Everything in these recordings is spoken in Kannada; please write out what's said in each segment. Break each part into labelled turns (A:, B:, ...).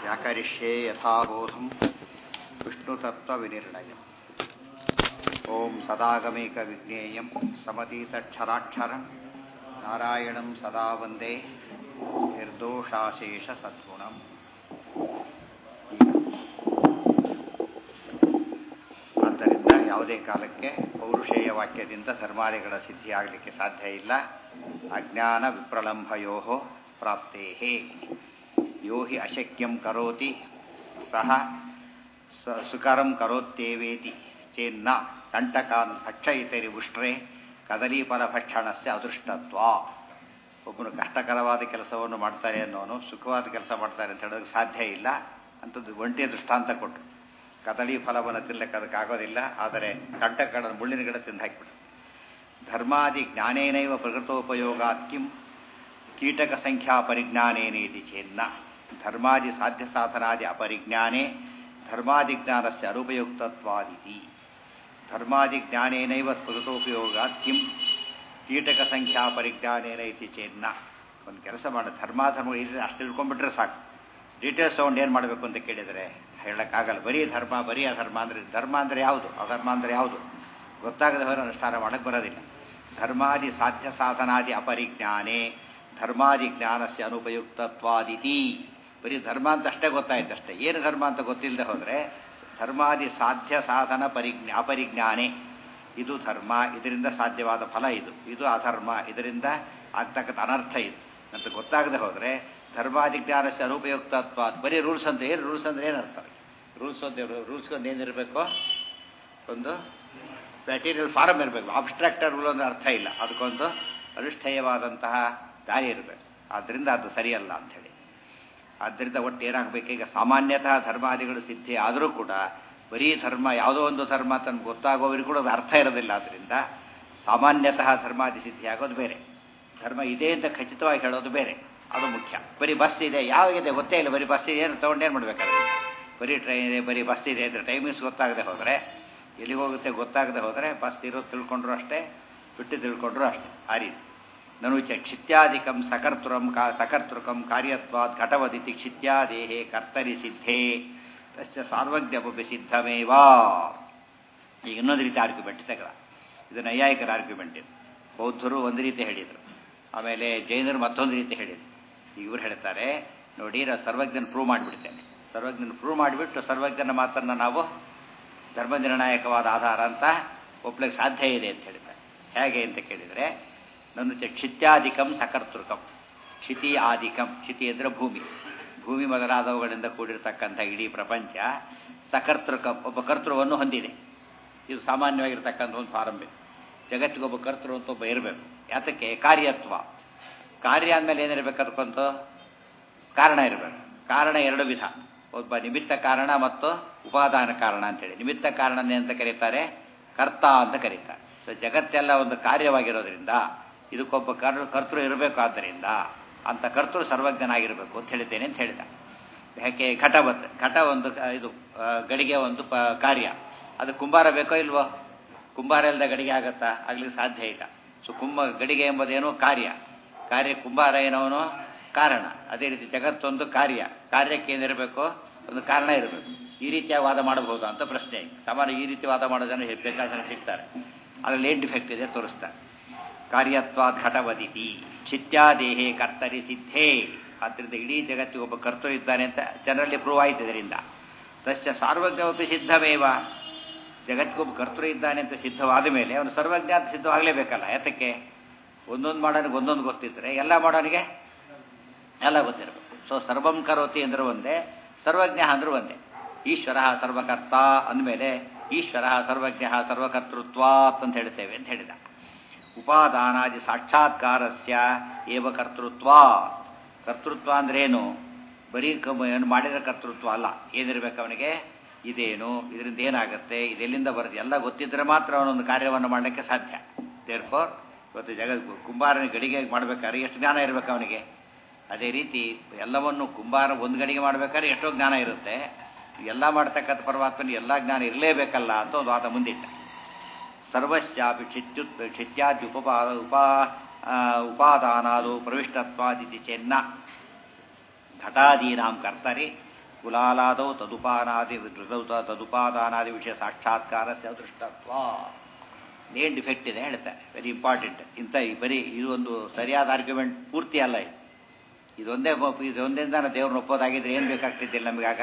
A: ವ್ಯಾಕರಿಷ್ಯೆ ಯಥಾಬೋಧಂ ವಿಷ್ಣುತತ್ವವಿನಿರ್ಣಯಂ ಓಂ ಸದಾಗಮೇಕ ವಿಜ್ಞೇಯಂ ಸಮತೀತಕ್ಷರಾಕ್ಷರಂ ನಾರಾಯಣಂ ಸದಾ ವಂದೇ ನಿರ್ದೋಷಾಶೇಷ ಸದ್ಗುಣಂ ಆದ್ದರಿಂದ ಯಾವುದೇ ಕಾಲಕ್ಕೆ ಪೌರುಷೇಯ ವಾಕ್ಯದಿಂದ ಧರ್ಮಾದಿಗಳ ಸಿದ್ಧಿಯಾಗಲಿಕ್ಕೆ ಸಾಧ್ಯ ಇಲ್ಲ ಅಜ್ಞಾನ ವಿಪ್ರಲಂಭಯೋ ಪ್ರಾಪ್ತೇ ಯೋ ಹಿ ಅಶಕ್ಯಂ ಕರೋತಿ ಸಹ ಸುಕರಂ ಕರೋತ್ಯೇವೇತಿ ಚೇನ್ನ ಕಂಟಕಾನ್ ಭಕ್ಷಯಿತರಿ ಉಷ್ಟ್ರೆ ಕದಲೀಫಲ ಭಕ್ಷಣಸ್ಯ ಅದೃಷ್ಟತ್ವ ಒಬ್ಬನು ಕಷ್ಟಕರವಾದ ಕೆಲಸವನ್ನು ಮಾಡ್ತಾರೆ ಅನ್ನೋನು ಸುಖವಾದ ಕೆಲಸ ಮಾಡ್ತಾರೆ ಅಂತ ಹೇಳೋದಕ್ಕೆ ಸಾಧ್ಯ ಇಲ್ಲ ಅಂಥದ್ದು ಒಂಟಿಯ ದೃಷ್ಟಾಂತ ಕೊಟ್ಟರು ಕದಳಿ ಫಲವನ್ನು ತಿನ್ನಲಿಕ್ಕೆ ಅದಕ್ಕಾಗೋದಿಲ್ಲ ಆದರೆ ಕಂಟಕಗಳನ್ನು ಮುಳ್ಳಿನ ಗಿಡ ತಿಂದು ಹಾಕಿಬಿಟ್ಟು ಧರ್ಮಾದಿ ಜ್ಞಾನೇನೈವ ಪ್ರಕೃತೋಪಯೋಗಾತ್ ಕಿಂ ಕೀಟಕ ಸಂಖ್ಯಾ ಪರಿಜ್ಞಾನೇನೇತಿ ಚೇನ್ನ ಧರ್ಮಾದಿ ಸಾಧ್ಯ ಸಾಧನಾದಿ ಅಪರಿಜ್ಞಾನೇ ಧರ್ಮಾದಿಜ್ಞಾನಸ್ಯ ಅನುಪಯುಕ್ತತ್ವಾದಿತಿ ಧರ್ಮಾದಿಜ್ಞಾನೇನೈವ ಪ್ರಕೃತೋಪಯೋಗಾತ್ ಕಿಂ ಕೀಟಕ ಸಂಖ್ಯಾ ಪರಿಜ್ಞಾನೇನ ಇತಿ ಚೇನ್ನ ಒಂದು ಕೆಲಸ ಮಾಡ ಧರ್ಮಾಧರ್ಮ ಇದೆ ಅಷ್ಟು ತಿಳ್ಕೊಂಡ್ಬಿಟ್ರೆ ಸಾಕು ಡೀಟೇಲ್ಸ್ ತೊಗೊಂಡು ಏನು ಮಾಡಬೇಕು ಅಂತ ಕೇಳಿದರೆ ಹೇಳೋಕ್ಕಾಗಲ್ಲ ಬರೀ ಧರ್ಮ ಬರೀ ಅಧರ್ಮ ಅಂದರೆ ಧರ್ಮ ಅಂದರೆ ಯಾವುದು ಅಧರ್ಮ ಅಂದರೆ ಯಾವುದು ಗೊತ್ತಾಗದೆ ಹೋದ್ರೆ ಅನುಷ್ಠಾನ ಮಾಡೋಕ್ಕೆ ಬರೋದಿಲ್ಲ ಧರ್ಮಾದಿ ಸಾಧ್ಯ ಸಾಧನಾದಿ ಅಪರಿಜ್ಞಾನೇ ಧರ್ಮಾದಿ ಜ್ಞಾನಸ್ಯ ಅನುಪಯುಕ್ತತ್ವಾದಿತಿ ಬರೀ ಧರ್ಮ ಅಂತ ಅಷ್ಟೇ ಗೊತ್ತಾಯ್ತು ಅಷ್ಟೇ ಏನು ಧರ್ಮ ಅಂತ ಗೊತ್ತಿಲ್ಲದೆ ಹೋದರೆ ಧರ್ಮಾದಿ ಸಾಧ್ಯ ಸಾಧನ ಪರಿಜ್ಞಾ ಅಪರಿಜ್ಞಾನೇ ಇದು ಧರ್ಮ ಇದರಿಂದ ಸಾಧ್ಯವಾದ ಫಲ ಇದು ಇದು ಅಧರ್ಮ ಇದರಿಂದ ಆಗ್ತಕ್ಕಂಥ ಅನರ್ಥ ಇದು ಅಂತ ಗೊತ್ತಾಗದೆ ಹೋದರೆ ಧರ್ಮಾದಿಜ್ಞಾನಸ್ಯ ಅನುಪಯುಕ್ತತ್ವ ಬರೀ ರೂಲ್ಸ್ ಅಂತ ಏನು ರೂಲ್ಸ್ ಅಂದ್ರೆ ಏನು ಅರ್ಥ ರೂಲ್ಸ್ ಅಂತ ರೂಲ್ಸ್ಗೊಂದು ಏನಿರಬೇಕು ಒಂದು ಮೆಟೀರಿಯಲ್ ಫಾರಮ್ ಇರಬೇಕು ಅಬ್ಸ್ಟ್ರಾಕ್ಟರ್ ರೂಲ್ ಅಂದ್ರೆ ಅರ್ಥ ಇಲ್ಲ ಅದಕ್ಕೊಂದು ಅನುಷ್ಠೇಯವಾದಂತಹ ದಾರಿ ಇರಬೇಕು ಆದ್ದರಿಂದ ಅದು ಸರಿಯಲ್ಲ ಅಂಥೇಳಿ ಆದ್ದರಿಂದ ಒಟ್ಟು ಏನಾಗಬೇಕು ಈಗ ಸಾಮಾನ್ಯತಃ ಧರ್ಮಾದಿಗಳು ಸಿದ್ಧಿ ಆದರೂ ಕೂಡ ಬರೀ ಧರ್ಮ ಯಾವುದೋ ಒಂದು ಧರ್ಮ ತನಗೆ ಗೊತ್ತಾಗೋವರಿಗೂ ಕೂಡ ಅದು ಅರ್ಥ ಇರೋದಿಲ್ಲ ಆದ್ದರಿಂದ ಸಾಮಾನ್ಯತಃ ಧರ್ಮಾದಿ ಸಿದ್ಧಿ ಆಗೋದು ಬೇರೆ ಧರ್ಮ ಇದೆ ಅಂತ ಖಚಿತವಾಗಿ ಹೇಳೋದು ಬೇರೆ ಅದು ಮುಖ್ಯ ಬರೀ ಬಸ್ ಇದೆ ಯಾವಾಗಿದೆ ಗೊತ್ತೇ ಇಲ್ಲ ಬರೀ ಬಸ್ ಇದೆ ಏನು ತೊಗೊಂಡೇನು ಮಾಡಬೇಕಾದ್ರೆ ಬರೀ ಟ್ರೈನ್ ಇದೆ ಬರೀ ಬಸ್ ಇದೆ ಅಂದರೆ ಟೈಮಿಂಗ್ಸ್ ಗೊತ್ತಾಗದೆ ಹೋದರೆ ಎಲ್ಲಿಗೆ ಹೋಗುತ್ತೆ ಗೊತ್ತಾಗದೆ ಹೋದರೆ ಬಸ್ ಇರೋದು ತಿಳ್ಕೊಂಡ್ರು ಅಷ್ಟೇ ಬಿಟ್ಟು ತಿಳ್ಕೊಂಡ್ರು ಅಷ್ಟೇ ಆ ರೀತಿ ನನು ಚ ಕ್ಷಿತ್ಯಾದಿಕಂ ಸಕರ್ತೃಂ ಕಾ ಸಕರ್ತೃಕಂ ಕಾರ್ಯತ್ವಾದ್ ಘಟವದಿತಿ ಕ್ಷಿತ್ಯಾದೇಹೇ ಕರ್ತರಿ ಸಿದ್ಧೇ ತಸ್ಯ ಸಾರ್ವಜ್ಞಪಿ ಸಿದ್ಧಮೇವಾ ಈಗ ಇನ್ನೊಂದು ರೀತಿ ಆರ್ಗ್ಯುಮೆಂಟ್ ತೆಗೆದ ಇದು ನೈಯಾಯಿಕರ ಆರ್ಗ್ಯುಮೆಂಟ್ ಇದು ಬೌದ್ಧರು ಒಂದು ರೀತಿ ಹೇಳಿದರು ಆಮೇಲೆ ಜೈನರು ಮತ್ತೊಂದು ರೀತಿ ಹೇಳಿದರು ಇವರು ಹೇಳ್ತಾರೆ ನೋಡಿ ನಾನು ಸರ್ವಜ್ಞನ ಪ್ರೂವ್ ಮಾಡಿಬಿಡ್ತೇನೆ ಸರ್ವಜ್ಞನ ಪ್ರೂವ್ ಮಾಡಿಬಿಟ್ಟು ಸರ್ವಜ್ಞನ ಮಾತನ್ನು ನಾವು ಧರ್ಮ ನಿರ್ಣಾಯಕವಾದ ಆಧಾರ ಅಂತ ಒಪ್ಲಿಕ್ಕೆ ಸಾಧ್ಯ ಇದೆ ಅಂತ ಹೇಳ್ತಾರೆ ಹೇಗೆ ಅಂತ ಕೇಳಿದರೆ ನನ್ನ ಕ್ಷಿತ್ಯಾಧಿಕಂ ಸಕರ್ತೃಕಂ ಕ್ಷಿತಿ ಆದಿಕಂ ಕ್ಷಿತಿ ಅಂದರೆ ಭೂಮಿ ಭೂಮಿ ಮೊದಲಾದವುಗಳಿಂದ ಕೂಡಿರ್ತಕ್ಕಂಥ ಇಡೀ ಪ್ರಪಂಚ ಸಕರ್ತೃಕಂ ಒಬ್ಬ ಕರ್ತೃವನ್ನು ಹೊಂದಿದೆ ಇದು ಸಾಮಾನ್ಯವಾಗಿರ್ತಕ್ಕಂಥ ಒಂದು ಫಾರಂ ಇದೆ ಜಗತ್ತಿಗೊಬ್ಬ ಕರ್ತೃ ಅಂತ ಒಬ್ಬ ಇರಬೇಕು ಯಾತಕ್ಕೆ ಕಾರ್ಯತ್ವ ಕಾರ್ಯ ಅಂದಮೇಲೆ ಏನಿರಬೇಕು ಅದಕ್ಕೊಂದು ಕಾರಣ ಇರಬೇಕು ಕಾರಣ ಎರಡು ವಿಧ ಒಬ್ಬ ನಿಮಿತ್ತ ಕಾರಣ ಮತ್ತು ಉಪಾದಾನ ಕಾರಣ ಅಂತೇಳಿ ನಿಮಿತ್ತ ಕಾರಣನೇ ಅಂತ ಕರೀತಾರೆ ಕರ್ತ ಅಂತ ಕರೀತಾರೆ ಸೊ ಜಗತ್ತೆಲ್ಲ ಒಂದು ಕಾರ್ಯವಾಗಿರೋದ್ರಿಂದ ಇದಕ್ಕೊಬ್ಬ ಕರ್ ಕರ್ತೃ ಇರಬೇಕು ಆದ್ದರಿಂದ ಅಂತ ಕರ್ತೃ ಸರ್ವಜ್ಞನಾಗಿರಬೇಕು ಅಂತ ಹೇಳಿದ್ದೇನೆ ಅಂತ ಹೇಳಿದ ಯಾಕೆ ಘಟವತ್ ಘಟ ಒಂದು ಇದು ಗಡಿಗೆ ಒಂದು ಪ ಕಾರ್ಯ ಅದು ಕುಂಬಾರ ಬೇಕೋ ಇಲ್ವೋ ಕುಂಬಾರ ಇಲ್ಲದ ಗಡಿಗೆ ಆಗತ್ತಾ ಆಗ್ಲಿಕ್ಕೆ ಸಾಧ್ಯ ಇಲ್ಲ ಸೊ ಕುಂಭ ಗಡಿಗೆ ಎಂಬುದೇನು ಕಾರ್ಯ ಕಾರ್ಯ ಕುಂಬಾರ ಏನವನು ಕಾರಣ ಅದೇ ರೀತಿ ಜಗತ್ತೊಂದು ಕಾರ್ಯ ಕಾರ್ಯಕ್ಕೆ ಏನಿರಬೇಕು ಒಂದು ಕಾರಣ ಇರಬೇಕು ಈ ರೀತಿಯ ವಾದ ಮಾಡಬಹುದು ಅಂತ ಪ್ರಶ್ನೆ ಸಾಮಾನ್ಯ ಈ ರೀತಿ ವಾದ ಮಾಡೋ ಜನ ಬೇಕಾದ ಜನ ಸಿಗ್ತಾರೆ ಅದರಲ್ಲಿ ಏನು ಡಿಫೆಕ್ಟ್ ಇದೆ ತೋರಿಸ್ತಾರೆ ಕಾರ್ಯತ್ವಾದ್ ಘಟವದಿತಿ ಕ್ಷಿತ್ಯಾದೇಹೇ ಕರ್ತರಿ ಸಿದ್ಧೇ ಆದ್ದರಿಂದ ಇಡೀ ಜಗತ್ತಿಗೆ ಒಬ್ಬ ಕರ್ತರು ಇದ್ದಾನೆ ಅಂತ ಜನರಲ್ಲಿ ಪ್ರೂವ್ ಆಯ್ತು ಇದರಿಂದ ತಸ್ಯ ಸಾರ್ವಜ್ಞವಪಿ ಸಿದ್ಧಮೇವ ಜಗತ್ತಿಗೊಬ್ಬ ಕರ್ತರು ಇದ್ದಾನೆ ಅಂತ ಸಿದ್ಧವಾದ ಮೇಲೆ ಅವನು ಸರ್ವಜ್ಞ ಅಂತ ಸಿದ್ಧವಾಗಲೇಬೇಕಲ್ಲ ಯಾತಕ್ಕೆ ಒಂದೊಂದು ಮಾಡೋನಿಗೆ ಒಂದೊಂದು ಗೊತ್ತಿದ್ದರೆ ಎಲ್ಲ ಮಾಡೋನಿಗೆ ಎಲ್ಲ ಗೊತ್ತಿರಬೇಕು ಸೊ ಸರ್ವಂ ಕರೋತಿ ಅಂದ್ರೆ ಒಂದೇ ಸರ್ವಜ್ಞ ಅಂದ್ರೆ ಒಂದೇ ಈಶ್ವರ ಸರ್ವಕರ್ತ ಅಂದಮೇಲೆ ಈಶ್ವರ ಸರ್ವಜ್ಞ ಸರ್ವಕರ್ತೃತ್ವಾತ್ ಅಂತ ಹೇಳ್ತೇವೆ ಅಂತ ಹೇಳಿದ ಉಪಾದಾನಾದಿ ಸಾಕ್ಷಾತ್ಕಾರಸ್ಯ ಏವ ಕರ್ತೃತ್ವ ಕರ್ತೃತ್ವ ಅಂದ್ರೇನು ಬರೀ ಏನು ಮಾಡಿದ ಕರ್ತೃತ್ವ ಅಲ್ಲ ಏನಿರ್ಬೇಕು ಅವನಿಗೆ ಇದೇನು ಇದರಿಂದ ಏನಾಗುತ್ತೆ ಇದೆಲ್ಲಿಂದ ಬರುತ್ತೆ ಎಲ್ಲ ಗೊತ್ತಿದ್ರೆ ಮಾತ್ರ ಅವನೊಂದು ಕಾರ್ಯವನ್ನು ಮಾಡಲಿಕ್ಕೆ ಸಾಧ್ಯ ದೇರ್ಫೋರ್ ಇವತ್ತು ಜಗ ಕುಂಬಾರನ ಗಡಿಗೆ ಮಾಡಬೇಕಾದ್ರೆ ಎಷ್ಟು ಜ್ಞಾನ ಇರಬೇಕು ಅವನಿಗೆ ಅದೇ ರೀತಿ ಎಲ್ಲವನ್ನು ಕುಂಬಾರ ಒಂದು ಗಡಿಗೆ ಮಾಡಬೇಕಾದ್ರೆ ಎಷ್ಟೋ ಜ್ಞಾನ ಇರುತ್ತೆ ಎಲ್ಲ ಮಾಡ್ತಕ್ಕಂಥ ಪರಮಾತ್ಮನ ಎಲ್ಲ ಜ್ಞಾನ ಇರಲೇಬೇಕಲ್ಲ ಅಂತ ಒಂದು ವಾದ ಮುಂದಿಟ್ಟ ಸರ್ವಸ್ಯಾಪಿ ಕ್ಷಿತ್ಯುತ್ ಕ್ಷಿತ್ಯಾದಿ ಉಪಪಾ ಉಪಾ ಉಪಾದಾನಾದು ಪ್ರವಿಷ್ಟತ್ವಾದಿತಿ ಚೆನ್ನ ಘಟಾದೀನಾಂ ಕರ್ತರಿ ಕುಲಾಲಾದೌ ತದುಪಾನಾದಿ ತದುಪಾದಾನಾದಿ ವಿಷಯ ಸಾಕ್ಷಾತ್ಕಾರ ದೃಷ್ಟತ್ವ ಏನು ಡಿಫೆಕ್ಟ್ ಇದೆ ಹೇಳ್ತಾರೆ ವೆರಿ ಇಂಪಾರ್ಟೆಂಟ್ ಇಂಥ ಈ ಬರೀ ಇದು ಒಂದು ಸರಿಯಾದ ಆರ್ಗ್ಯುಮೆಂಟ್ ಪೂರ್ತಿ ಅಲ್ಲ ಇದು ಇದೊಂದೇ ಇದೊಂದಿಂದ ದೇವ್ರನ್ನ ಒಪ್ಪೋದಾಗಿದ್ರೆ ಏನು ಬೇಕಾಗ್ತಿದ್ದಿಲ್ಲ ನಮಗಾಗ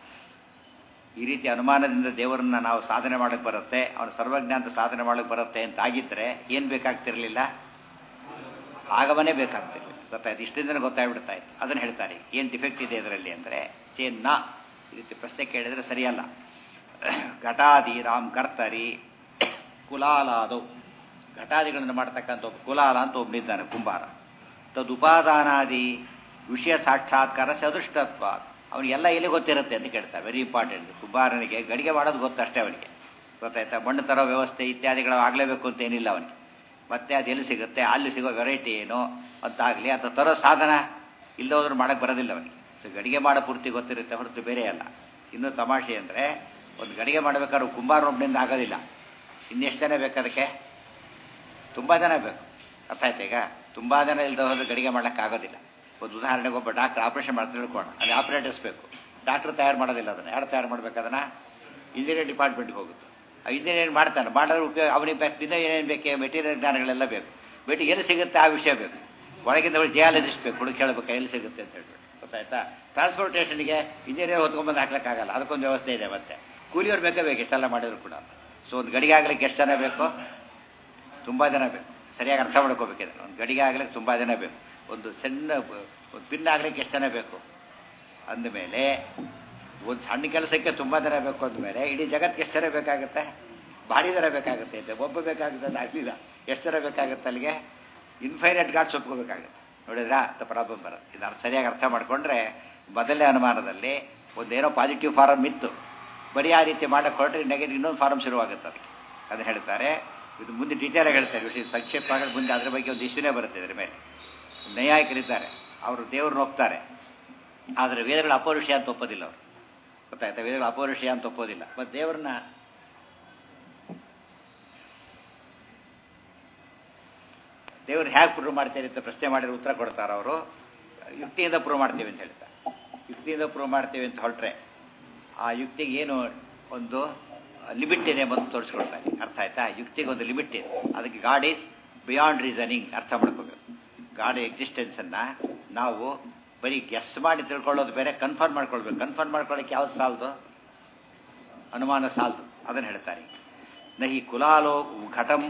A: ಈ ರೀತಿ ಅನುಮಾನದಿಂದ ದೇವರನ್ನ ನಾವು ಸಾಧನೆ ಮಾಡಕ್ಕೆ ಬರುತ್ತೆ ಅವನ ಸರ್ವಜ್ಞಾಂತ ಸಾಧನೆ ಮಾಡಕ್ಕೆ ಬರುತ್ತೆ ಅಂತ ಆಗಿದ್ರೆ ಏನು ಬೇಕಾಗ್ತಿರ್ಲಿಲ್ಲ ಆಗಮನೇ ಬೇಕಾಗ್ತಿರ್ಲಿಲ್ಲ ಗೊತ್ತಾಯ್ತು ಇಷ್ಟದಿಂದ ಗೊತ್ತಾಗ್ಬಿಡ್ತಾ ಇತ್ತು ಅದನ್ನು ಹೇಳ್ತಾರೆ ಏನು ಡಿಫೆಕ್ಟ್ ಇದೆ ಇದರಲ್ಲಿ ಅಂದರೆ ಚೇನ್ನ ಈ ರೀತಿ ಪ್ರಶ್ನೆ ಕೇಳಿದರೆ ಸರಿಯಲ್ಲ ಘಟಾದಿ ರಾಮ್ ಕರ್ತರಿ ಕುಲಾಲಾದವು ಘಟಾದಿಗಳನ್ನು ಮಾಡ್ತಕ್ಕಂಥ ಒಬ್ಬ ಕುಲಾಲ ಅಂತ ಒಬ್ಬನಿದ್ದಾನೆ ಕುಂಬಾರ ತದುಪಾದಾನಾದಿ ವಿಷಯ ಸಾಕ್ಷಾತ್ಕಾರ ಸದೃಷ್ಟತ್ವ ಅವನಿಗೆಲ್ಲ ಎಲ್ಲಿ ಗೊತ್ತಿರುತ್ತೆ ಅಂತ ಕೇಳ್ತಾರೆ ವೆರಿ ಇಂಪಾರ್ಟೆಂಟ್ ಕುಂಬಾರನಿಗೆ ಗಡಿಗೆ ಮಾಡೋದು ಗೊತ್ತಷ್ಟೇ ಅವನಿಗೆ ಗೊತ್ತಾಯ್ತಾ ಮಣ್ಣು ತರೋ ವ್ಯವಸ್ಥೆ ಇತ್ಯಾದಿಗಳು ಆಗಲೇಬೇಕು ಅಂತ ಏನಿಲ್ಲ ಅವನಿಗೆ ಮತ್ತೆ ಅದು ಎಲ್ಲಿ ಸಿಗುತ್ತೆ ಅಲ್ಲಿ ಸಿಗೋ ವೆರೈಟಿ ಏನು ಅಂತಾಗಲಿ ಅಥವಾ ತರೋ ಸಾಧನ ಇಲ್ಲೋದ್ರೂ ಮಾಡೋಕ್ಕೆ ಬರೋದಿಲ್ಲ ಅವನಿಗೆ ಸೊ ಗಡಿಗೆ ಮಾಡೋ ಪೂರ್ತಿ ಗೊತ್ತಿರುತ್ತೆ ಹೊರತು ಬೇರೆ ಅಲ್ಲ ಇನ್ನೂ ತಮಾಷೆ ಅಂದರೆ ಒಂದು ಗಡಿಗೆ ಮಾಡಬೇಕಾದ್ರೆ ಕುಂಬಾರನೊಬ್ಬನಿಂದ ಆಗೋದಿಲ್ಲ ಇನ್ನೆಷ್ಟು ಜನ ಬೇಕು ಅದಕ್ಕೆ ತುಂಬ ಜನ ಬೇಕು ಅರ್ಥ ಆಯ್ತು ಈಗ ತುಂಬ ಜನ ಇಲ್ಲದ ಹೋದ್ರೆ ಗಡಿಗೆ ಮಾಡೋಕ್ಕಾಗೋದಿಲ್ಲ ಒಂದು ಉದಾಹರಣೆಗೆ ಒಬ್ಬ ಡಾಕ್ಟರ್ ಆಪರೇಷನ್ ಮಾಡ್ತಾ ತಿಳ್ಕೋಣ ಅಲ್ಲಿ ಆಪರೇಟರ್ಸ್ ಬೇಕು ಡಾಕ್ಟರ್ ತಯಾರು ಮಾಡೋದಿಲ್ಲ ಅದನ್ನು ಯಾರು ತಯಾರು ಮಾಡ್ಬೇಕು ಅದನ್ನು ಇಂಜಿನಿಯರ್ ಡಿಪಾರ್ಟ್ಮೆಂಟ್ಗೆ ಹೋಗುತ್ತೆ ಆ ಇಂಜಿನಿಯರ್ ಮಾಡ್ತಾನೆ ಮಾಡಿದ್ರೆ ಉಪಯೋಗ ಅವನಿಗೆ ಬೇಕು ದಿನ ಏನೇನು ಬೇಕು ಮೆಟೀರಿಯಲ್ ಜ್ಞಾನಗಳೆಲ್ಲ ಬೇಕು ಬೇಟಿ ಎಲ್ಲಿ ಸಿಗುತ್ತೆ ಆ ವಿಷಯ ಬೇಕು ಒಳಗಿಂದ ಒಳಗೆ ಜಿಯಾಲಜಿಸ್ಟ್ ಬೇಕು ಹುಡುಗಿ ಕೇಳಬೇಕು ಎಲ್ಲಿ ಸಿಗುತ್ತೆ ಅಂತ ಹೇಳ್ಬಿಟ್ಟು ಗೊತ್ತಾಯ್ತಾ ಟ್ರಾನ್ಸ್ಪೋರ್ಟೇಷನ್ಗೆ ಇಂಜಿನಿಯರ್ ಹೊತ್ಕೊಂಡ್ಬಂದು ಹಾಕ್ಲಿಕ್ಕಾಗಲ್ಲ ಅದಕ್ಕೊಂದು ವ್ಯವಸ್ಥೆ ಇದೆ ಮತ್ತೆ ಕೂಲಿಯವ್ರು ಬೇಕೇ ಬೇಕು ಇಷ್ಟೆಲ್ಲ ಮಾಡಿದ್ರು ಕೂಡ ಸೊ ಒಂದು ಗಡಿಗೆ ಆಗ್ಲಿಕ್ಕೆ ಎಷ್ಟು ಜನ ಬೇಕು ತುಂಬ ಜನ ಬೇಕು ಸರಿಯಾಗಿ ಅರ್ಥ ಮಾಡ್ಕೋಬೇಕಿದೆ ಒಂದು ಗಡಿಗೆ ಆಗ್ಲಿಕ್ಕೆ ತುಂಬ ಜನ ಬೇಕು ಒಂದು ಸಣ್ಣ ಒಂದು ಪಿನ್ ಆಗ್ಲಿಕ್ಕೆ ಎಷ್ಟು ಜನ ಬೇಕು ಅಂದಮೇಲೆ ಒಂದು ಸಣ್ಣ ಕೆಲಸಕ್ಕೆ ತುಂಬ ಜನ ಬೇಕು ಅಂದಮೇಲೆ ಇಡೀ ಜಗತ್ತಿಗೆ ಎಷ್ಟು ಜನ ಬೇಕಾಗುತ್ತೆ ಭಾರಿ ಜನ ಬೇಕಾಗುತ್ತೆ ಅಂತ ಒಬ್ಬ ಬೇಕಾಗುತ್ತೆ ಅಂತ ಆಗಲಿಲ್ಲ ಎಷ್ಟು ಜನ ಬೇಕಾಗುತ್ತೆ ಅಲ್ಲಿಗೆ ಇನ್ಫೈನೈಟ್ ಗಾಡ್ಸ್ ಒಪ್ಕೋಬೇಕಾಗುತ್ತೆ ನೋಡಿದ್ರಾ ಅಂತ ಪ್ರಾಬ್ಲಮ್ ಬರುತ್ತೆ ಇದು ಸರಿಯಾಗಿ ಅರ್ಥ ಮಾಡಿಕೊಂಡ್ರೆ ಮೊದಲನೇ ಅನುಮಾನದಲ್ಲಿ ಒಂದೇನೋ ಪಾಸಿಟಿವ್ ಫಾರಮ್ ಇತ್ತು ಬರೀ ಆ ರೀತಿ ಮಾಡಕ್ಕೆ ಹೊರಟ್ರೆ ನೆಗೆಟಿವ್ ಇನ್ನೊಂದು ಫಾರಮ್ ಶುರುವಾಗುತ್ತೆ ಅದು ಅದನ್ನು ಹೇಳ್ತಾರೆ ಇದು ಮುಂದೆ ಡೀಟೇಲಾಗಿ ಹೇಳ್ತಾರೆ ವಿಷಯ ಸಂಕ್ಷೇಪ ಆಗೋದು ಮುಂದೆ ಅದ್ರ ಬಗ್ಗೆ ಒಂದು ಇಶ್ಯೂನೇ ಬರುತ್ತೆ ಇದ್ರ ಮೇಲೆ ನ್ಯಾಯಿಕರಿದ್ದಾರೆ ಅವರು ದೇವ್ರನ್ನ ಒಪ್ತಾರೆ ಆದರೆ ವೇದಗಳ ಅಪೌರುಷಯ ಅಂತ ಒಪ್ಪೋದಿಲ್ಲ ಅವರು ಗೊತ್ತಾಯ್ತಾ ವೇದಗಳ ಅಪೌರುಷಯ ಅಂತ ಒಪ್ಪೋದಿಲ್ಲ ಮತ್ತು ದೇವ್ರನ್ನ ದೇವ್ರು ಹೇಗೆ ಪ್ರೂವ್ ಮಾಡ್ತೀರಿ ಅಂತ ಪ್ರಶ್ನೆ ಮಾಡಿದ್ರೆ ಉತ್ತರ ಕೊಡ್ತಾರೆ ಅವರು ಯುಕ್ತಿಯಿಂದ ಪ್ರೂವ್ ಮಾಡ್ತೀವಿ ಅಂತ ಹೇಳ್ತಾರೆ ಯುಕ್ತಿಯಿಂದ ಪ್ರೂವ್ ಮಾಡ್ತೀವಿ ಅಂತ ಹೊರಟ್ರೆ ಆ ಯುಕ್ತಿಗೆ ಏನು ಒಂದು ಲಿಮಿಟ್ ಇದೆ ಬಂದು ತೋರಿಸ್ಕೊಡ್ತಾರೆ ಅರ್ಥ ಆಯ್ತಾ ಯುಕ್ತಿಗೆ ಒಂದು ಲಿಮಿಟ್ ಇದೆ ಅದಕ್ಕೆ ಗಾಡ್ ಈಸ್ ಬಿಯಾಂಡ್ ರೀಸನಿಂಗ್ ಅರ್ಥ ಮಾಡ್ಕೋಬೇಕು ಗಾಡ್ ಎಕ್ಸಿಸ್ಟೆನ್ಸನ್ನು ನಾವು ಬರೀ ಗೆಸ್ ಮಾಡಿ ತಿಳ್ಕೊಳ್ಳೋದು ಬೇರೆ ಕನ್ಫರ್ಮ್ ಮಾಡ್ಕೊಳ್ಬೇಕು ಕನ್ಫರ್ಮ್ ಮಾಡ್ಕೊಳ್ಳೋಕೆ ಯಾವ್ದು ಸಾಲದು ಅನುಮಾನ ಸಾಲದು ಅದನ್ನು ಹೇಳ್ತಾರೆ ನಹಿ ಕುಲಾಲೋ ಘಟಂ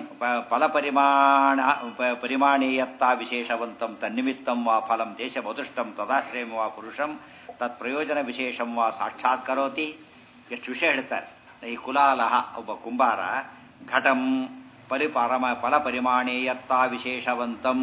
A: ಫಲಪರಿಮಾಣ ಪರಿಮಾಣೀಯತ್ತ ವಿಶೇಷವಂತಂ ತನ್ನಿಮಿತ್ತಂ ವಾ ಫಲಂ ದೇಶಮದುಷ್ಟಂ ತದಾಶ್ರಯಂ ವಾ ಪುರುಷಂ ತತ್ ಪ್ರಯೋಜನ ವಿಶೇಷಂ ವಾ ಸಾಕ್ಷಾತ್ ಕರೋತಿ ಎಷ್ಟು ವಿಷಯ ಹೇಳ್ತಾರೆ ಈ ಕುಲಾಲಹ ಒಬ್ಬ ಕುಂಬಾರ ಘಟಂ ಪರಿಪರಮ ಫಲಪರಿಮಾಣೀಯತ್ತ ವಿಶೇಷವಂತಂ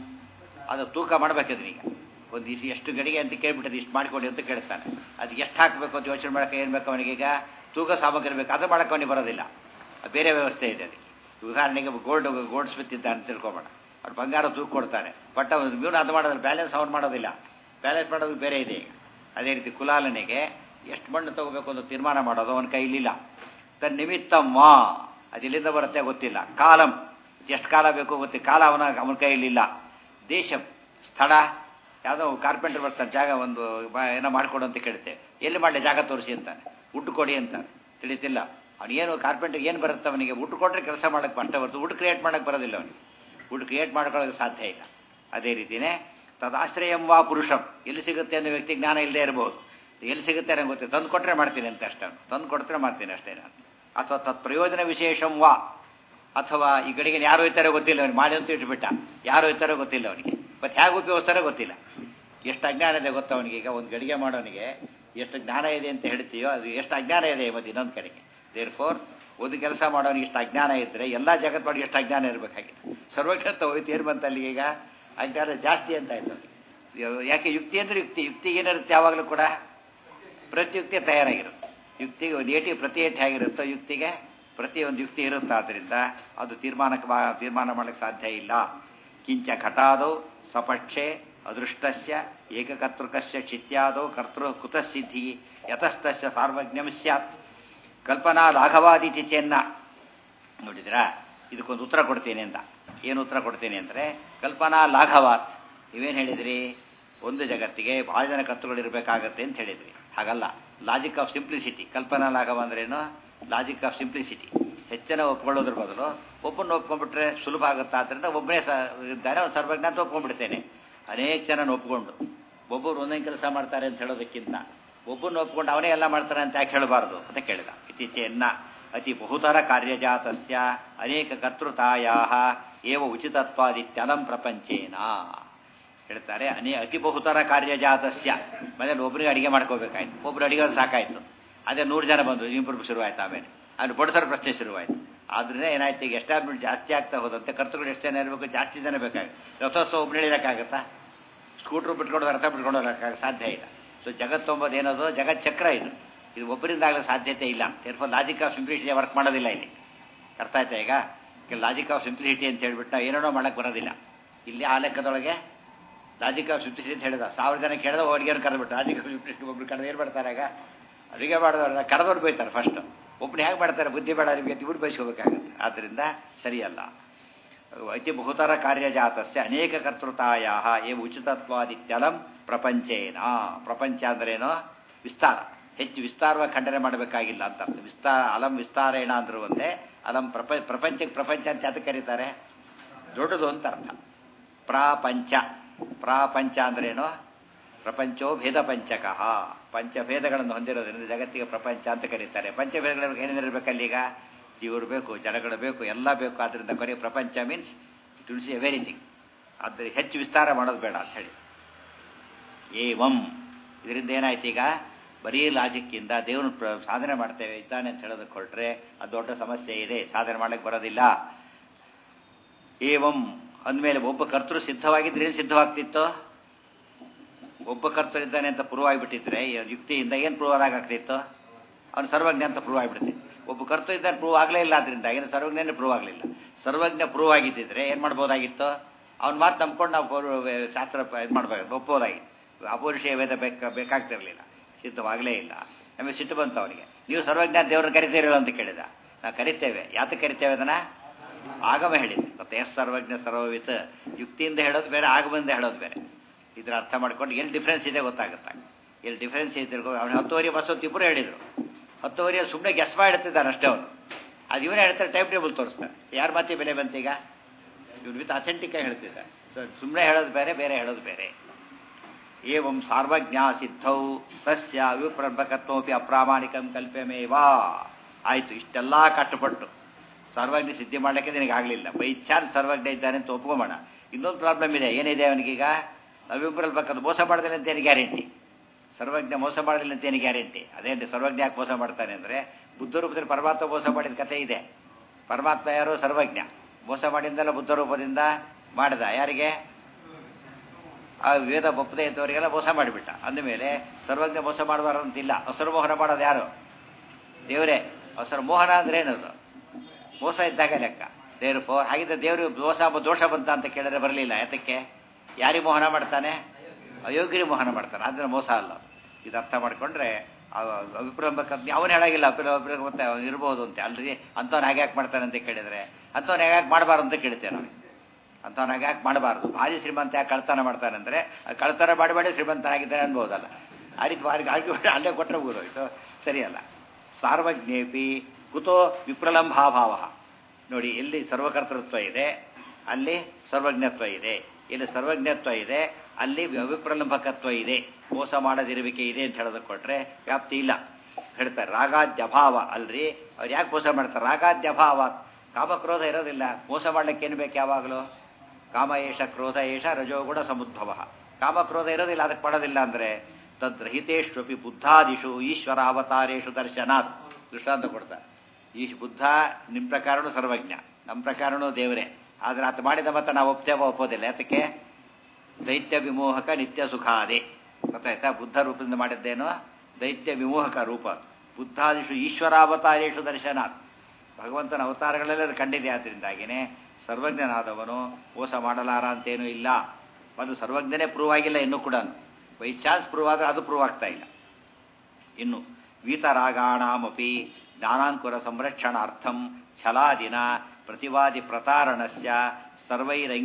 A: ಅದು ತೂಕ ಮಾಡಬೇಕಿದ್ರೆ ಈಗ ಒಂದು ಇಷ್ಟು ಎಷ್ಟು ಗಡಿಗೆ ಅಂತ ಕೇಳ್ಬಿಟ್ಟದು ಇಷ್ಟು ಮಾಡಿಕೊಡಿ ಅಂತ ಕೇಳ್ತಾನೆ ಅದು ಎಷ್ಟು ಹಾಕಬೇಕು ಅಂತ ಯೋಚನೆ ಮಾಡೋಕೆ ಏನು ಬೇಕು ಅವನಿಗೆ ಈಗ ತೂಕ ಸಾಮಗ್ರಿ ಬೇಕು ಅದು ಮಾಡೋಕೆ ಅವನಿಗೆ ಬರೋದಿಲ್ಲ ಬೇರೆ ವ್ಯವಸ್ಥೆ ಇದೆ ಅದಕ್ಕೆ ಉದಾಹರಣೆಗೆ ಗೋಲ್ಡ್ ಗೋಲ್ಡ್ ಸ್ಮಿತ್ ಇದ್ದ ಅಂತ ತಿಳ್ಕೊಬೇಡ ಅವ್ರು ಬಂಗಾರ ತೂಕ ಕೊಡ್ತಾರೆ ಬಟ್ ಅವನು ಇವನು ಅದು ಮಾಡೋದಿಲ್ಲ ಬ್ಯಾಲೆನ್ಸ್ ಅವ್ನು ಮಾಡೋದಿಲ್ಲ ಬ್ಯಾಲೆನ್ಸ್ ಮಾಡೋದು ಬೇರೆ ಇದೆ ಈಗ ಅದೇ ರೀತಿ ಕುಲಾಲನಿಗೆ ಎಷ್ಟು ಮಣ್ಣು ತಗೋಬೇಕು ಅಂತ ತೀರ್ಮಾನ ಮಾಡೋದು ಅವನ ಕೈಲಿಲ್ಲ ತನ್ನ ನಿಮಿತ್ತಮ್ಮ ಅದು ಎಲ್ಲಿಂದ ಬರುತ್ತೆ ಗೊತ್ತಿಲ್ಲ ಕಾಲಂ ಎಷ್ಟು ಕಾಲ ಬೇಕು ಗೊತ್ತಿಲ್ಲ ಕಾಲ ಅವನ ಅವನ ಕೈಲಿಲ್ಲ ದೇಶ ಸ್ಥಳ ಯಾವುದೋ ಕಾರ್ಪೆಂಟರ್ ಬರ್ತಾನೆ ಜಾಗ ಒಂದು ಏನೋ ಮಾಡಿಕೊಡು ಅಂತ ಕೇಳುತ್ತೆ ಎಲ್ಲಿ ಮಾಡಲಿ ಜಾಗ ತೋರಿಸಿ ಅಂತಾನೆ ವುಡ್ ಕೊಡಿ ಅಂತಾನೆ ತಿಳಿತಿಲ್ಲ ಅವನಿಗೇನು ಕಾರ್ಪೆಂಟ್ರಿಗೆ ಏನು ಬರುತ್ತೆ ಅವನಿಗೆ ವುಡ್ ಕೊಟ್ಟರೆ ಕೆಲಸ ಮಾಡೋಕ್ಕೆ ಅಷ್ಟೇ ಹೊರತು ವುಡ್ ಕ್ರಿಯೇಟ್ ಮಾಡೋಕ್ಕೆ ಬರೋದಿಲ್ಲ ಅವನಿಗೆ ವುಡ್ ಕ್ರಿಯೇಟ್ ಮಾಡ್ಕೊಳ್ಳೋಕೆ ಸಾಧ್ಯ ಇಲ್ಲ ಅದೇ ರೀತಿಯೇ ತದಾಶ್ರಯಂ ವಾ ಪುರುಷಂ ಎಲ್ಲಿ ಸಿಗುತ್ತೆ ಅನ್ನೋ ವ್ಯಕ್ತಿ ಜ್ಞಾನ ಇಲ್ಲದೆ ಇರಬಹುದು ಎಲ್ಲಿ ಸಿಗುತ್ತೆ ನನಗೆ ಗೊತ್ತಿಲ್ಲ ತಂದು ಕೊಟ್ಟರೆ ಮಾಡ್ತೀನಿ ಅಂತ ಅಷ್ಟೇ ತಂದು ಕೊಡ್ತಾರೆ ಮಾಡ್ತೀನಿ ಅಷ್ಟೇ ನಾನು ಅಥವಾ ತತ್ ಪ್ರಯೋಜನ ವಿಶೇಷಂ ವಾ ಅಥವಾ ಈ ಗಡಿಗೆ ಯಾರು ಹೋಯ್ತಾರೋ ಗೊತ್ತಿಲ್ಲ ಅವನಿಗೆ ಮಾಡಿ ಅಂತ ಇಟ್ಬಿಟ್ಟ ಯಾರು ಹೋಯ್ತಾರೋ ಗೊತ್ತಿಲ್ಲ ಅವನಿಗೆ ಬಟ್ ಹೇಗೆ ಉಪಯೋಗಿಸ್ತಾರೋ ಗೊತ್ತಿಲ್ಲ ಎಷ್ಟು ಅಜ್ಞಾನ ಇದೆ ಗೊತ್ತಾ ಅವನಿಗೆ ಈಗ ಒಂದು ಗಡಿಗೆ ಮಾಡೋನಿಗೆ ಎಷ್ಟು ಜ್ಞಾನ ಇದೆ ಅಂತ ಹೇಳ್ತೀಯೋ ಅದು ಎಷ್ಟು ಅಜ್ಞಾನ ಇದೆ ಇವತ್ತು ಇನ್ನೊಂದು ಕಡೆಗೆ ದೇರ್ ಫೋರ್ ಒಂದು ಕೆಲಸ ಮಾಡೋನಿಗೆ ಇಷ್ಟು ಅಜ್ಞಾನ ಇದ್ದರೆ ಎಲ್ಲ ಜಗತ್ತೊಳಗೆ ಎಷ್ಟು ಅಜ್ಞಾನ ಇರಬೇಕಾಗಿತ್ತು ಸರ್ವಜ್ಞತ ಹೋಯ್ತು ಏನು ಬಂತ ಅಲ್ಲಿಗೆ ಈಗ ಅಜ್ಞಾನ ಜಾಸ್ತಿ ಅಂತ ಆಯ್ತು ಅವನಿಗೆ ಯಾಕೆ ಯುಕ್ತಿ ಅಂದರೆ ಯುಕ್ತಿ ಯುಕ್ತಿಗೆ ಏನಿರುತ್ತೆ ಯಾವಾಗಲೂ ಕೂಡ ಪ್ರತಿಯುಕ್ತಿ ತಯಾರಾಗಿರುತ್ತೆ ಯುಕ್ತಿಗೆ ಒಂದು ಏಟಿ ಪ್ರತಿ ಏಟಿ ಆಗಿರುತ್ತೋ ಯುಕ್ತಿಗೆ ಪ್ರತಿಯೊಂದು ಯುಕ್ತಿ ಇರುತ್ತೆ ಆದ್ದರಿಂದ ಅದು ತೀರ್ಮಾನಕ್ಕೆ ತೀರ್ಮಾನ ಮಾಡಲಿಕ್ಕೆ ಸಾಧ್ಯ ಇಲ್ಲ ಕಿಂಚ ಘಟಾದೌ ಸಪಕ್ಷೆ ಅದೃಷ್ಟಸ್ಯ ಏಕಕರ್ತೃಕಸ್ಯ ಚಿತ್ಯಾದೌ ಕರ್ತೃ ಕುತಸ್ಥಿತಿ ಯತಸ್ತಸ್ಯ ಸಾರ್ವಜ್ಞಂ ಸ್ಯಾತ್ ಕಲ್ಪನಾ ಲಾಘವಾದೀತಿ ಚೆನ್ನ ನೋಡಿದ್ರಾ ಇದಕ್ಕೊಂದು ಉತ್ತರ ಕೊಡ್ತೀನಿ ಅಂತ ಏನು ಉತ್ತರ ಕೊಡ್ತೀನಿ ಅಂದರೆ ಕಲ್ಪನಾ ಲಾಘವಾತ್ ನೀವೇನು ಹೇಳಿದ್ರಿ ಒಂದು ಜಗತ್ತಿಗೆ ಭಾಳ ಜನ ಕರ್ತೃಗಳಿರಬೇಕಾಗತ್ತೆ ಅಂತ ಹೇಳಿದ್ರಿ ಹಾಗಲ್ಲ ಲಾಜಿಕ್ ಆಫ್ ಸಿಂಪ್ಲಿಸಿಟಿ ಕಲ್ಪನಾ ಲಾಘವ ಅಂದ್ರೇನು ಲಾಜಿಕ್ ಆಫ್ ಸಿಂಪ್ಲಿಸಿಟಿ ಹೆಚ್ಚಿನ ಒಪ್ಕೊಳ್ಳೋದ್ರ ಬದಲು ಒಬ್ಬನ ಒಪ್ಕೊಂಡ್ಬಿಟ್ರೆ ಸುಲಭ ಆಗುತ್ತಾ ಆದ್ದರಿಂದ ಒಬ್ಬನೇ ಸ ಇದ್ದಾರೆ ಅವ್ನು ಸರ್ವಜ್ಞ ಅಂತ ಒಪ್ಕೊಂಡ್ಬಿಡ್ತೇನೆ ಅನೇಕ ಜನ ಒಪ್ಕೊಂಡು ಒಬ್ಬರು ಒಂದೊಂದು ಕೆಲಸ ಮಾಡ್ತಾರೆ ಅಂತ ಹೇಳೋದಕ್ಕಿಂತ ಒಬ್ಬನ ಒಪ್ಕೊಂಡು ಅವನೇ ಎಲ್ಲ ಮಾಡ್ತಾನೆ ಅಂತ ಯಾಕೆ ಹೇಳಬಾರ್ದು ಅಂತ ಕೇಳಿದ ಇತ್ತೀಚೆಯನ್ನ ಅತಿ ಬಹುತರ ಕಾರ್ಯಜಾತಸ್ಯ ಅನೇಕ ಕರ್ತೃತಾಯ ಏವ ಉಚಿತತ್ವಾದಿತ್ಯಲಂ ಪ್ರಪಂಚೇನ ಹೇಳ್ತಾರೆ ಅನೇ ಅತಿ ಬಹುತರ ಕಾರ್ಯಜಾತಸ್ಯ ಮನೇಲಿ ಒಬ್ಬರಿಗೆ ಅಡಿಗೆ ಮಾಡ್ಕೋಬೇಕಾಯ್ತು ಒಬ್ರು ಅಡಿಗೆ ಸಾಕಾಯ್ತು ಅದೇ ನೂರು ಜನ ಬಂದರು ಇಂಪ್ರೂವ್ ಶುರುವಾಯ್ತು ಆಮೇಲೆ ಅಲ್ಲಿ ಬಡಸರ ಪ್ರಶ್ನೆ ಶುರುವಾಯಿತು ಆದ್ರಿಂದ ಏನಾಯ್ತು ಈಗ ಎಸ್ಟಾಬ್ಲಿಮೆಂಟ್ ಜಾಸ್ತಿ ಆಗ್ತಾ ಹೋದಂತೆ ಕರ್ತೃಗಳು ಎಷ್ಟು ಜನ ಇರಬೇಕು ಜಾಸ್ತಿ ಜನ ಬೇಕಾಗುತ್ತೆ ರಥೋತ್ಸವ ಒಬ್ಬರು ಹೇಳಿರೋಕ್ಕಾಗತ್ತಾ ಸ್ಕೂಟ್ರು ಬಿಟ್ಕೊಂಡು ರಥ ಬಿಟ್ಕೊಂಡು ಹೋಗೋಕ್ಕಾಗ ಸಾಧ್ಯ ಇಲ್ಲ ಸೊ ಜಗತ್ತೊಂಬದು ಏನದು ಜಗತ್ ಚಕ್ರ ಇದು ಇದು ಒಬ್ಬರಿಂದ ಆಗೋ ಸಾಧ್ಯತೆ ಇಲ್ಲ therefore logic of simplicity work ಮಾಡೋದಿಲ್ಲ ಇಲ್ಲಿ ಅರ್ಥ ಆಯ್ತಾ ಈಗ ಲಾಜಿಕ್ ಆಫ್ ಸಿಂಪ್ಲಿಸಿಟಿ ಅಂತ ಹೇಳ್ಬಿಟ್ಟು ನಾವು ಏನೇನೋ ಮಾಡಕ್ಕೆ ಬರೋದಿಲ್ಲ ಇಲ್ಲಿ ಆ ಲೆಕ್ಕದೊಳಗೆ ಲಾಜಿಕ್ ಆಫ್ ಸಿಂಪ್ಲಿಸಿಟಿ ಅಂತ ಹೇಳಿದ ಸಾವಿರ ಜನ ಕೇಳಿದ ಅವ್ರಿಗೇನು ಕರೆದ್ಬಿಟ್ಟು ಲಾಜಿಕ್ ಆಫ್ ಸಿಂಪ್ಲಿಸಿಟಿ ಒಬ್ರು ಕರೆದು ಏನು ಮಾಡ್ತಾರೆ ಆಗ ಅಡುಗೆ ಮಾಡೋದಲ್ಲ ಕರೆದವ್ರು ಬೈತಾರೆ ಫಸ್ಟ್ ಒಬ್ಬರು ಹೇಗೆ ಮಾಡ್ತಾರೆ ಬುದ್ಧಿ ಬೇಡ ನಿಮಗೆ ಇವ್ರು ಬಯಸ್ಕೋಬೇಕಾಗತ್ತೆ ಆದ್ದರಿಂದ ಸರಿಯಲ್ಲ ಅತಿ ಬಹುತರ ಕಾರ್ಯಜಾತಸ್ಯ ಅನೇಕ ಕರ್ತೃತಾಯ ಏ ಉಚಿತತ್ವಾದಿತ್ಯಲಂ ಪ್ರಪಂಚೇನ ಪ್ರಪಂಚ ಅಂದ್ರೇನೋ ವಿಸ್ತಾರ ಹೆಚ್ಚು ವಿಸ್ತಾರವಾಗಿ ಖಂಡನೆ ಮಾಡಬೇಕಾಗಿಲ್ಲ ಅಂತ ಅರ್ಥ ವಿಸ್ತಾರ ಅಲಂ ವಿಸ್ತಾರೇಣ ಅಂದ್ರು ಒಂದೇ ಅಲಂ ಪ್ರಪ ಪ್ರಪಂಚಕ್ಕೆ ಪ್ರಪಂಚ ಅಂತ ಯಾತಕ್ಕೆ ಕರೀತಾರೆ ದೊಡ್ಡದು ಅಂತ ಅರ್ಥ ಪ್ರಾಪಂಚ ಪ್ರಾಪಂಚ ಅಂದ್ರೇನು ಪ್ರಪಂಚೋ ಭೇದ ಪಂಚಕಃ ಪಂಚಭೇದಗಳನ್ನು ಹೊಂದಿರೋದ್ರಿಂದ ಜಗತ್ತಿಗೆ ಪ್ರಪಂಚ ಅಂತ ಕರೀತಾರೆ ಪಂಚಭೇದಗಳ ಏನೇನಿರಬೇಕಲ್ಲಿ ಈಗ ಜೀವರು ಬೇಕು ಜನಗಳು ಬೇಕು ಎಲ್ಲ ಬೇಕು ಆದ್ದರಿಂದ ಕೊನೆ ಪ್ರಪಂಚ means it will see everything ಆದರೆ ಹೆಚ್ಚು ವಿಸ್ತಾರ ಮಾಡೋದು ಬೇಡ ಅಂತ ಹೇಳಿ ಏವಂ ಇದರಿಂದ ಏನಾಯ್ತು ಈಗ ಬರೀ ಲಾಜಿಕ್ಕಿಂದ ದೇವನು ಸಾಧನೆ ಮಾಡ್ತೇವೆ ಇದ್ದಾನೆ ಅಂತ ಹೇಳೋದಕ್ಕೆ ಹೊರಟ್ರೆ ಅದು ದೊಡ್ಡ ಸಮಸ್ಯೆ ಇದೆ ಸಾಧನೆ ಮಾಡಕ್ಕೆ ಬರೋದಿಲ್ಲ ಏವಂ ಅಂದಮೇಲೆ ಒಬ್ಬ ಕರ್ತೃ ಸಿದ್ಧವಾಗಿದ್ರೆ ಏನು ಸಿದ್ಧವಾಗ್ತಿತ್ತು ಒಬ್ಬ ಕರ್ತೃ ಇದ್ದಾನೆ ಅಂತ ಪ್ರೂವ್ ಆಗಿಬಿಟ್ಟಿದ್ರೆ ಯುಕ್ತಿಯಿಂದ ಏನು ಪ್ರೂವ್ ಆದಾಗ್ತಿತ್ತು ಅವನು ಸರ್ವಜ್ಞ ಅಂತ ಪ್ರೂವ್ ಆಗಿಬಿಡ್ತಿತ್ತು ಒಬ್ಬ ಕರ್ತೃ ಇದ್ದಾನೆ ಪ್ರೂವ್ ಆಗಲೇ ಇಲ್ಲ ಅದರಿಂದ ಏನು ಸರ್ವಜ್ಞನೇ ಪ್ರೂವ್ ಆಗಲಿಲ್ಲ ಸರ್ವಜ್ಞ ಪ್ರೂವ್ ಆಗಿದ್ದಿದ್ರೆ ಏನು ಮಾಡ್ಬೋದಾಗಿತ್ತು ಅವ್ನ ಮಾತು ನಂಬ್ಕೊಂಡು ನಾವು ಶಾಸ್ತ್ರ ಇದು ಮಾಡ್ಬೇಕು ಒಪ್ಪೋದಾಗಿತ್ತು ಅಪೌರುಷೀಯ ವೇದ ಬೇಕ ಬೇಕಾಗ್ತಿರ್ಲಿಲ್ಲ ಸಿದ್ಧವಾಗಲೇ ಇಲ್ಲ ನಮಗೆ ಸಿಟ್ಟು ಬಂತು ಅವನಿಗೆ ನೀವು ಸರ್ವಜ್ಞ ದೇವ್ರನ್ನ ಕರಿತೀರಿಲ್ಲ ಅಂತ ಕೇಳಿದ ನಾವು ಕರಿತೇವೆ ಯಾತಕ್ಕೆ ಕರಿತೇವೆ ಅದನ್ನ ಆಗಮ ಹೇಳಿದ್ವಿ ಮತ್ತೆ ಎಸ್ ಸರ್ವಜ್ಞ ಸರ್ವವಿತ್ ಯುಕ್ತಿಯಿಂದ ಹೇಳೋದು ಬೇರೆ ಆಗಮದಿಂದ ಹೇಳೋದು ಬೇರೆ ಇದ್ರ ಅರ್ಥ ಮಾಡ್ಕೊಂಡು ಎಲ್ಲಿ ಡಿಫ್ರೆನ್ಸ್ ಇದೆ ಗೊತ್ತಾಗುತ್ತೆ ಎಲ್ಲಿ ಡಿಫ್ರೆನ್ಸ್ ಇದೆ ಅವ್ನು ಹತ್ತುವರೆ ಬಸ್ ಹೊತ್ತು ಇಬ್ಬರು ಹೇಳಿದರು ಹತ್ತುವರೆ ಸುಮ್ಮನೆ ಗೆಸ್ ಮಾಡಿರ್ತಿದ್ದಾನೆ ಅಷ್ಟೇ ಅವನು ಅದು ಇವನೇ ಹೇಳ್ತಾರೆ ಟೈಮ್ ಟೇಬಲ್ ತೋರಿಸ್ತಾರೆ ಯಾರ ಮಾತಿ ಬೆಲೆ ಬಂತೀಗ ಇವ್ನು ವಿತ್ ಅಥೆಂಟಿಕ್ ಆಗಿ ಹೇಳ್ತಿದ್ದಾರೆ ಸೊ ಸುಮ್ಮನೆ ಹೇಳೋದು ಬೇರೆ ಬೇರೆ ಹೇಳೋದು ಬೇರೆ ಏವಂ ಸಾರ್ವಜ್ಞ ಸಿದ್ಧೌ ತಸ್ಯ ವಿಪ್ರಭಕತ್ವಪಿ ಅಪ್ರಾಮಾಣಿಕಂ ಕಲ್ಪಮೇವಾ ಆಯಿತು ಇಷ್ಟೆಲ್ಲ ಕಷ್ಟಪಟ್ಟು ಸರ್ವಜ್ಞ ಸಿದ್ಧಿ ಮಾಡಲಿಕ್ಕೆ ನಿನಗೆ ಆಗಲಿಲ್ಲ ಬೈ ಚಾರ್ಜ್ ಸರ್ವಜ್ಞ ಇದ್ದಾನೆ ಅಂತ ಒಪ್ಕೊಂಬೋಣ ಇನ್ನೊಂದು ಪ್ರಾಬ್ಲಮ್ ಇದೆ ಏನಿದೆ ಅವನಿಗೀಗ ಅವಿಬ್ರಲ್ಲಿ ಬೇಕಾದ ಮೋಸ ಮಾಡೋದಿಲ್ಲ ಅಂತ ಏನು ಗ್ಯಾರಂಟಿ ಸರ್ವಜ್ಞ ಮೋಸ ಮಾಡೋದಿಲ್ಲ ಅಂತ ಏನು ಗ್ಯಾರಂಟಿ ಅದೇನು ಸರ್ವಜ್ಞ ಯಾಕೆ ಮೋಸ ಮಾಡ್ತಾನೆ ಅಂದರೆ ಬುದ್ಧ ರೂಪದಲ್ಲಿ ಪರಮಾತ್ಮ ಮೋಸ ಮಾಡಿದ ಕಥೆ ಇದೆ ಪರಮಾತ್ಮ ಯಾರು ಸರ್ವಜ್ಞ ಮೋಸ ಮಾಡಿದ್ದಲ್ಲ ಬುದ್ಧ ರೂಪದಿಂದ ಮಾಡಿದ ಯಾರಿಗೆ ಆ ವೇದ ಒಪ್ಪದೆ ಇದ್ದವರಿಗೆಲ್ಲ ಮೋಸ ಮಾಡಿಬಿಟ್ಟ ಅಂದಮೇಲೆ ಸರ್ವಜ್ಞ ಮೋಸ ಮಾಡಬಾರ್ದಂತಿಲ್ಲ ಹಸರು ಮೋಹನ ಮಾಡೋದು ಯಾರು ದೇವರೇ ಹಸರು ಮೋಹನ ಅಂದ್ರೆ ಏನದು ಮೋಸ ಇದ್ದಾಗ ಲೆಕ್ಕ ದೇವ್ರು ಫೋ ಹಾಗಿದ್ರೆ ದೇವರು ದೋಷ ದೋಷ ಬಂತ ಅಂತ ಕೇಳಿದ್ರೆ ಬರಲಿಲ್ಲ ಯಾತಕ್ಕೆ ಯಾರಿಗೆ ಮೋಹನ ಮಾಡ್ತಾನೆ ಅಯೋಗ್ಯರಿ ಮೋಹನ ಮಾಡ್ತಾನೆ ಅದನ್ನ ಮೋಸ ಅಲ್ಲ ಇದು ಅರ್ಥ ಮಾಡ್ಕೊಂಡ್ರೆ ಅಭಿಪ್ರಾಯ ಅವನು ಹೇಳಾಗಿಲ್ಲ ಅಭಿಪ್ರಾಯ ಮತ್ತೆ ಅವನು ಇರ್ಬೋದು ಅಂತ ಅಲ್ರಿ ಅಂಥವ್ನು ಹಾಗೆ ಯಾಕೆ ಮಾಡ್ತಾನೆ ಅಂತ ಕೇಳಿದ್ರೆ ಅಂಥವ್ನು ಹೇಗೆ ಯಾಕೆ ಮಾಡಬಾರ್ದು ಅಂತ ಕೇಳ್ತೇವೆ ನಾವು ಅಂಥವ್ನು ಹಾಗೆ ಯಾಕೆ ಮಾಡಬಾರ್ದು ಭಾರಿ ಶ್ರೀಮಂತ ಯಾಕೆ ಕಳ್ತನ ಮಾಡ್ತಾನೆ ಅಂದರೆ ಕಳ್ತನ ಮಾಡಬೇಡಿ ಶ್ರೀಮಂತನಾಗಿದ್ದಾನೆ ಅನ್ಬೋದಲ್ಲ ಆ ರೀತಿ ಬಾರಿಗೆ ಆಗಿ ಅಲ್ಲೇ ಕೊಟ್ಟರೆ ಊರೋಯ್ತು ಸರಿಯಲ್ಲ ಸಾರ್ವಜ್ಞೇಪಿ ಕುತೋ ವಿಪ್ರಲಂಭಾಭಾವ ನೋಡಿ ಎಲ್ಲಿ ಸರ್ವಕರ್ತೃತ್ವ ಇದೆ ಅಲ್ಲಿ ಸರ್ವಜ್ಞತ್ವ ಇದೆ ಇಲ್ಲಿ ಸರ್ವಜ್ಞತ್ವ ಇದೆ ಅಲ್ಲಿ ಅವಿಪ್ರಲಂಬಕತ್ವ ಇದೆ ಮೋಸ ಮಾಡದಿರುವಿಕೆ ಇದೆ ಅಂತ ಹೇಳೋದಕ್ಕೆ ಕೊಟ್ರೆ ವ್ಯಾಪ್ತಿ ಇಲ್ಲ ಹೇಳ್ತಾರೆ ರಾಗಾದ್ಯಭಾವ ಅಲ್ರಿ ಅವ್ರು ಯಾಕೆ ಮೋಸ ಮಾಡ್ತಾರೆ ರಾಗಾದ್ಯಭಾವ ಕಾಮಕ್ರೋಧ ಇರೋದಿಲ್ಲ ಮೋಸ ಮಾಡ್ಲಿಕ್ಕೆ ಏನು ಬೇಕು ಯಾವಾಗಲೂ ಕಾಮ ಏಷ ಕ್ರೋಧ ಏಷ ರಜೋಗುಣ ಸಮುದ್ಭವ ಕಾಮಕ್ರೋಧ ಇರೋದಿಲ್ಲ ಅದಕ್ಕೆ ಪಡೋದಿಲ್ಲ ಅಂದರೆ ತದ್ರಹಿತೇಶ್ವಪಿ ಬುದ್ಧಾದಿಷು ಈಶ್ವರ ಅವತಾರೇಶು ದರ್ಶನಾತ್ ದೃಷ್ಟಾಂತ ಕೊಡ್ತಾರೆ ಈ ಬುದ್ಧ ನಿಮ್ಮ ಪ್ರಕಾರನೂ ಸರ್ವಜ್ಞ ನಮ್ಮ ಪ್ರಕಾರನೂ ದೇವರೇ ಆದರೆ ಆತ ಮಾಡಿದ ಮತ ನಾವು ಒಪ್ತೇವ ಒಪ್ಪೋದಿಲ್ಲ ಯಾತಕ್ಕೆ ದೈತ್ಯ ವಿಮೋಹಕ ನಿತ್ಯ ಸುಖಾದೆ ಗೊತ್ತಾಯ್ತಾ ಬುದ್ಧ ರೂಪದಿಂದ ಮಾಡಿದ್ದೇನೋ ದೈತ್ಯ ವಿಮೋಹಕ ರೂಪ ಬುದ್ಧಾದಿಷು ಈಶ್ವರಾವತಾರೇಶು ದರ್ಶನಾತ್ ಭಗವಂತನ ಅವತಾರಗಳೆಲ್ಲ ಕಂಡಿದೆ ಆದ್ದರಿಂದಾಗಿನೇ ಸರ್ವಜ್ಞನಾದವನು ಮೋಸ ಮಾಡಲಾರ ಅಂತೇನೂ ಇಲ್ಲ ಅದು ಸರ್ವಜ್ಞನೇ ಪ್ರೂವ್ ಆಗಿಲ್ಲ ಇನ್ನೂ ಕೂಡ ಬೈ ಚಾನ್ಸ್ ಪ್ರೂವ್ ಆದರೆ ಅದು ಪ್ರೂವ್ ಆಗ್ತಾ ಇಲ್ಲ ಇನ್ನು ವೀತರಾಗಾಣಮಪಿ ಜ್ಞಾನಾಂಕುರ ಸಂರಕ್ಷಣಾರ್ಥಂ ಛಲಾದಿನ ಪ್ರತಿವಾದಿ ಪ್ರತಾರಣಸ್ಯ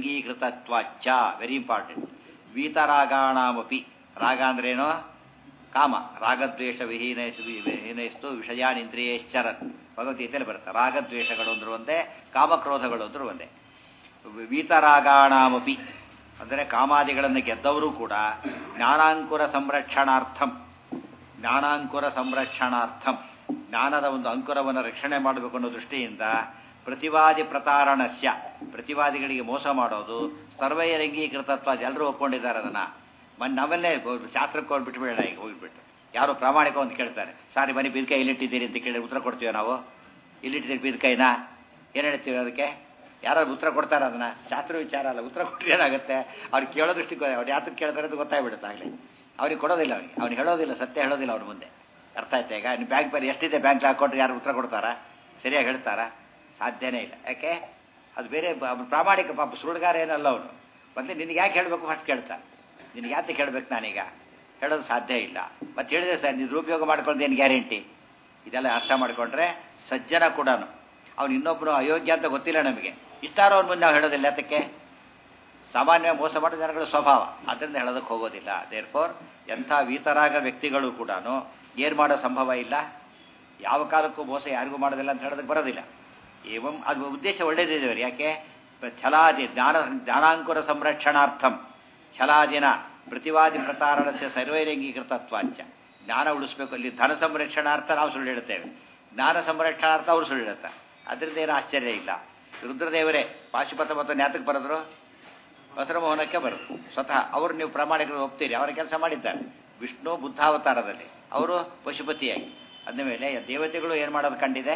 A: ಸರ್ವೈರಂಗೀಕೃತತ್ವಾಚ್ಚ ವೆರಿ ಇಂಪಾರ್ಟೆಂಟ್ ವೀತರಾಗಾಣಮಪಿ ರಾಗ ಅಂದ್ರೇನು ಕಾಮ ರಾಗದ್ವೇಷ ವಿಹೀನೈಸು ವಿಹೀನೈಸ್ತು ವಿಷಯಾನಿಂದ್ರಿಯೇಶ್ಚರನ್ ಭಗವದ್ಗೀತೆಯಲ್ಲಿ ಬರುತ್ತೆ ರಾಗದ್ವೇಷಗಳು ಅಂದ್ರೂ ಒಂದೇ ಕಾಮಕ್ರೋಧಗಳು ಅಂದ್ರೂ ಒಂದೇ ವೀತರಾಗಾಣಾಮಪಿ ಅಂದರೆ ಕಾಮಾದಿಗಳನ್ನು ಗೆದ್ದವರು ಕೂಡ ಜ್ಞಾನಾಂಕುರ ಸಂರಕ್ಷಣಾರ್ಥಂ ಜ್ಞಾನಾಂಕುರ ಸಂರಕ್ಷಣಾರ್ಥಂ ಜ್ಞಾನದ ಒಂದು ಅಂಕುರವನ್ನು ರಕ್ಷಣೆ ಮಾಡಬೇಕು ಅನ್ನೋ ದೃಷ್ಟಿಯಿಂದ ಪ್ರತಿವಾದಿ ಪ್ರತಾರಣಸ್ಯ ಪ್ರತಿವಾದಿಗಳಿಗೆ ಮೋಸ ಮಾಡೋದು ಸರ್ವೈರಂಗೀಕೃತತ್ವ ಎಲ್ಲರೂ ಒಪ್ಕೊಂಡಿದ್ದಾರೆ ಅದನ್ನು ಮನ್ ನಾವೆಲ್ಲೇ ಶಾಸ್ತ್ರಕ್ಕೆ ಹೋಗಿ ಬಿಟ್ಬಿಡೋಣ ಈಗ ಹೋಗಿಬಿಟ್ಟು ಯಾರು ಪ್ರಾಮಾಣಿಕ ಅಂತ ಕೇಳ್ತಾರೆ ಸಾರಿ ಬನ್ನಿ ಬೀದ್ಕಾಯಿ ಇಲ್ಲಿಟ್ಟಿದ್ದೀರಿ ಅಂತ ಕೇಳಿ ಉತ್ತರ ಕೊಡ್ತೀವಿ ನಾವು ಇಲ್ಲಿಟ್ಟಿದ್ದೀರಿ ಬೀದ್ಕಾಯಿನ ಏನು ಹೇಳ್ತೀವಿ ಅದಕ್ಕೆ ಯಾರಾದ್ರು ಉತ್ತರ ಕೊಡ್ತಾರೆ ಅದನ್ನ ಶಾಸ್ತ್ರ ವಿಚಾರ ಅಲ್ಲ ಉತ್ತರ ಕೊಟ್ಟರೆ ಏನಾಗುತ್ತೆ ಅವ್ರಿಗೆ ಕೇಳೋ ದೃಷ್ಟಿಗೆ ಅವ್ರು ಯಾತಕ್ಕೆ ಕೇಳ್ತಾರೆ ಅಂತ ಗೊತ್ತಾಗ್ಬಿಡುತ್ತೆ ಆಗಲಿ ಅವ್ರಿಗೆ ಕೊಡೋದಿಲ್ಲ ಅವ್ರಿಗೆ ಅವ್ನು ಹೇಳೋದಿಲ್ಲ ಸತ್ಯ ಹೇಳೋದಿಲ್ಲ ಅವ್ರ ಮುಂದೆ ಅರ್ಥ ಆಯ್ತಾ ಈಗ ನೀವು ಬ್ಯಾಂಕ್ ಬೇರೆ ಎಷ್ಟಿದೆ ಬ್ಯಾಂಕ್ ಹಾಕೊಂಡ್ರೆ ಯಾರು ಉತ್ತರ ಕೊಡ್ತಾರಾ ಸರಿಯಾಗಿ ಹೇಳ್ತಾರಾ ಸಾಧ್ಯನೇ ಇಲ್ಲ ಯಾಕೆ ಅದು ಬೇರೆ ಬ- ಪ್ರಾಮಾಣಿಕ ಪಾಪ ಸುಳ್ಳುಗಾರ ಏನಲ್ಲ ಅವನು ಮತ್ತೆ ನಿನಗೆ ಯಾಕೆ ಹೇಳಬೇಕು ಫಸ್ಟ್ ಕೇಳ್ತಾನೆ ನಿನಗೆ ಯಾಕೆ ಕೇಳಬೇಕು ನಾನೀಗ ಹೇಳೋದು ಸಾಧ್ಯ ಇಲ್ಲ ಮತ್ತೆ ಹೇಳಿದೆ ಸರ್ ನೀವು ದುರುಪಯೋಗ ಮಾಡ್ಕೊಂಡು ಏನು ಗ್ಯಾರಂಟಿ ಇದೆಲ್ಲ ಅರ್ಥ ಮಾಡಿಕೊಂಡ್ರೆ ಸಜ್ಜನ ಕೂಡ ಅವನು ಇನ್ನೊಬ್ಬನು ಅಯೋಗ್ಯ ಅಂತ ಗೊತ್ತಿಲ್ಲ ನಮಗೆ ಇಷ್ಟಾರೋ ಅವ್ನ ಮುಂದೆ ನಾವು ಹೇಳೋದಿಲ್ಲ ಅದಕ್ಕೆ ಸಾಮಾನ್ಯ ಮೋಸ ಮಾಡೋ ಜನಗಳ ಸ್ವಭಾವ ಅದರಿಂದ ಹೇಳೋದಕ್ಕೆ ಹೋಗೋದಿಲ್ಲ ದೇರ್ ಫೋರ್ ಎಂಥ ವೀತರಾಗ ವ್ಯಕ್ತಿಗಳು ಕೂಡ ಏನು ಮಾಡೋ ಸಂಭವ ಇಲ್ಲ ಯಾವ ಕಾಲಕ್ಕೂ ಮೋಸ ಯಾರಿಗೂ ಮಾಡೋದಿಲ್ಲ ಅಂತ ಹೇಳೋದಕ್ಕೆ ಬರೋದಿಲ್ಲ ಏವಂ ಅದು ಉದ್ದೇಶ ಒಳ್ಳೇದಿದೆ ಅವ್ರು. ಯಾಕೆ ಛಲಾದಿ ಜ್ಞಾನ ಜ್ಞಾನಾಂಕುರ ಸಂರಕ್ಷಣಾರ್ಥಂ ಛಲಾದಿನ ಪ್ರತಿವಾದಿ ಪ್ರತಾರಣಸ್ಯ ಸರ್ವೈರಂಗೀಕೃತತ್ವಾಂಚ ಜ್ಞಾನ ಉಳಿಸ್ಬೇಕು ಇಲ್ಲಿ ಧನ ಸಂರಕ್ಷಣಾರ್ಥ ನಾವು ಸುಳ್ಳು ಹೇಳ್ತೇವೆ ಜ್ಞಾನ ಸಂರಕ್ಷಣಾರ್ಥ ಅವರು ಸುಳ್ಳು ಹೇಳ್ತಾರೆ ಅದರಿಂದ ಏನು ಆಶ್ಚರ್ಯ ಇಲ್ಲ ರುದ್ರದೇವರೇ ಪಾಶುಪತ ಮತ್ತು ನ್ಯಾತಕ್ಕೆ ಬರೆದ್ರು ವಸ್ತ್ರಮೋಹನಕ್ಕೆ ಬರೋದು ಸ್ವತಃ ಅವರು ನೀವು ಪ್ರಾಮಾಣಿಕರು ಒಪ್ತೀರಿ ಅವರ ಕೆಲಸ ಮಾಡಿದ್ದಾರೆ ವಿಷ್ಣು ಬುದ್ಧಾವತಾರದಲ್ಲಿ ಅವರು ಪಶುಪತಿಯಾಗಿ ಅಂದ ಮೇಲೆ ದೇವತೆಗಳು ಏನು ಮಾಡೋದು ಕಂಡಿದೆ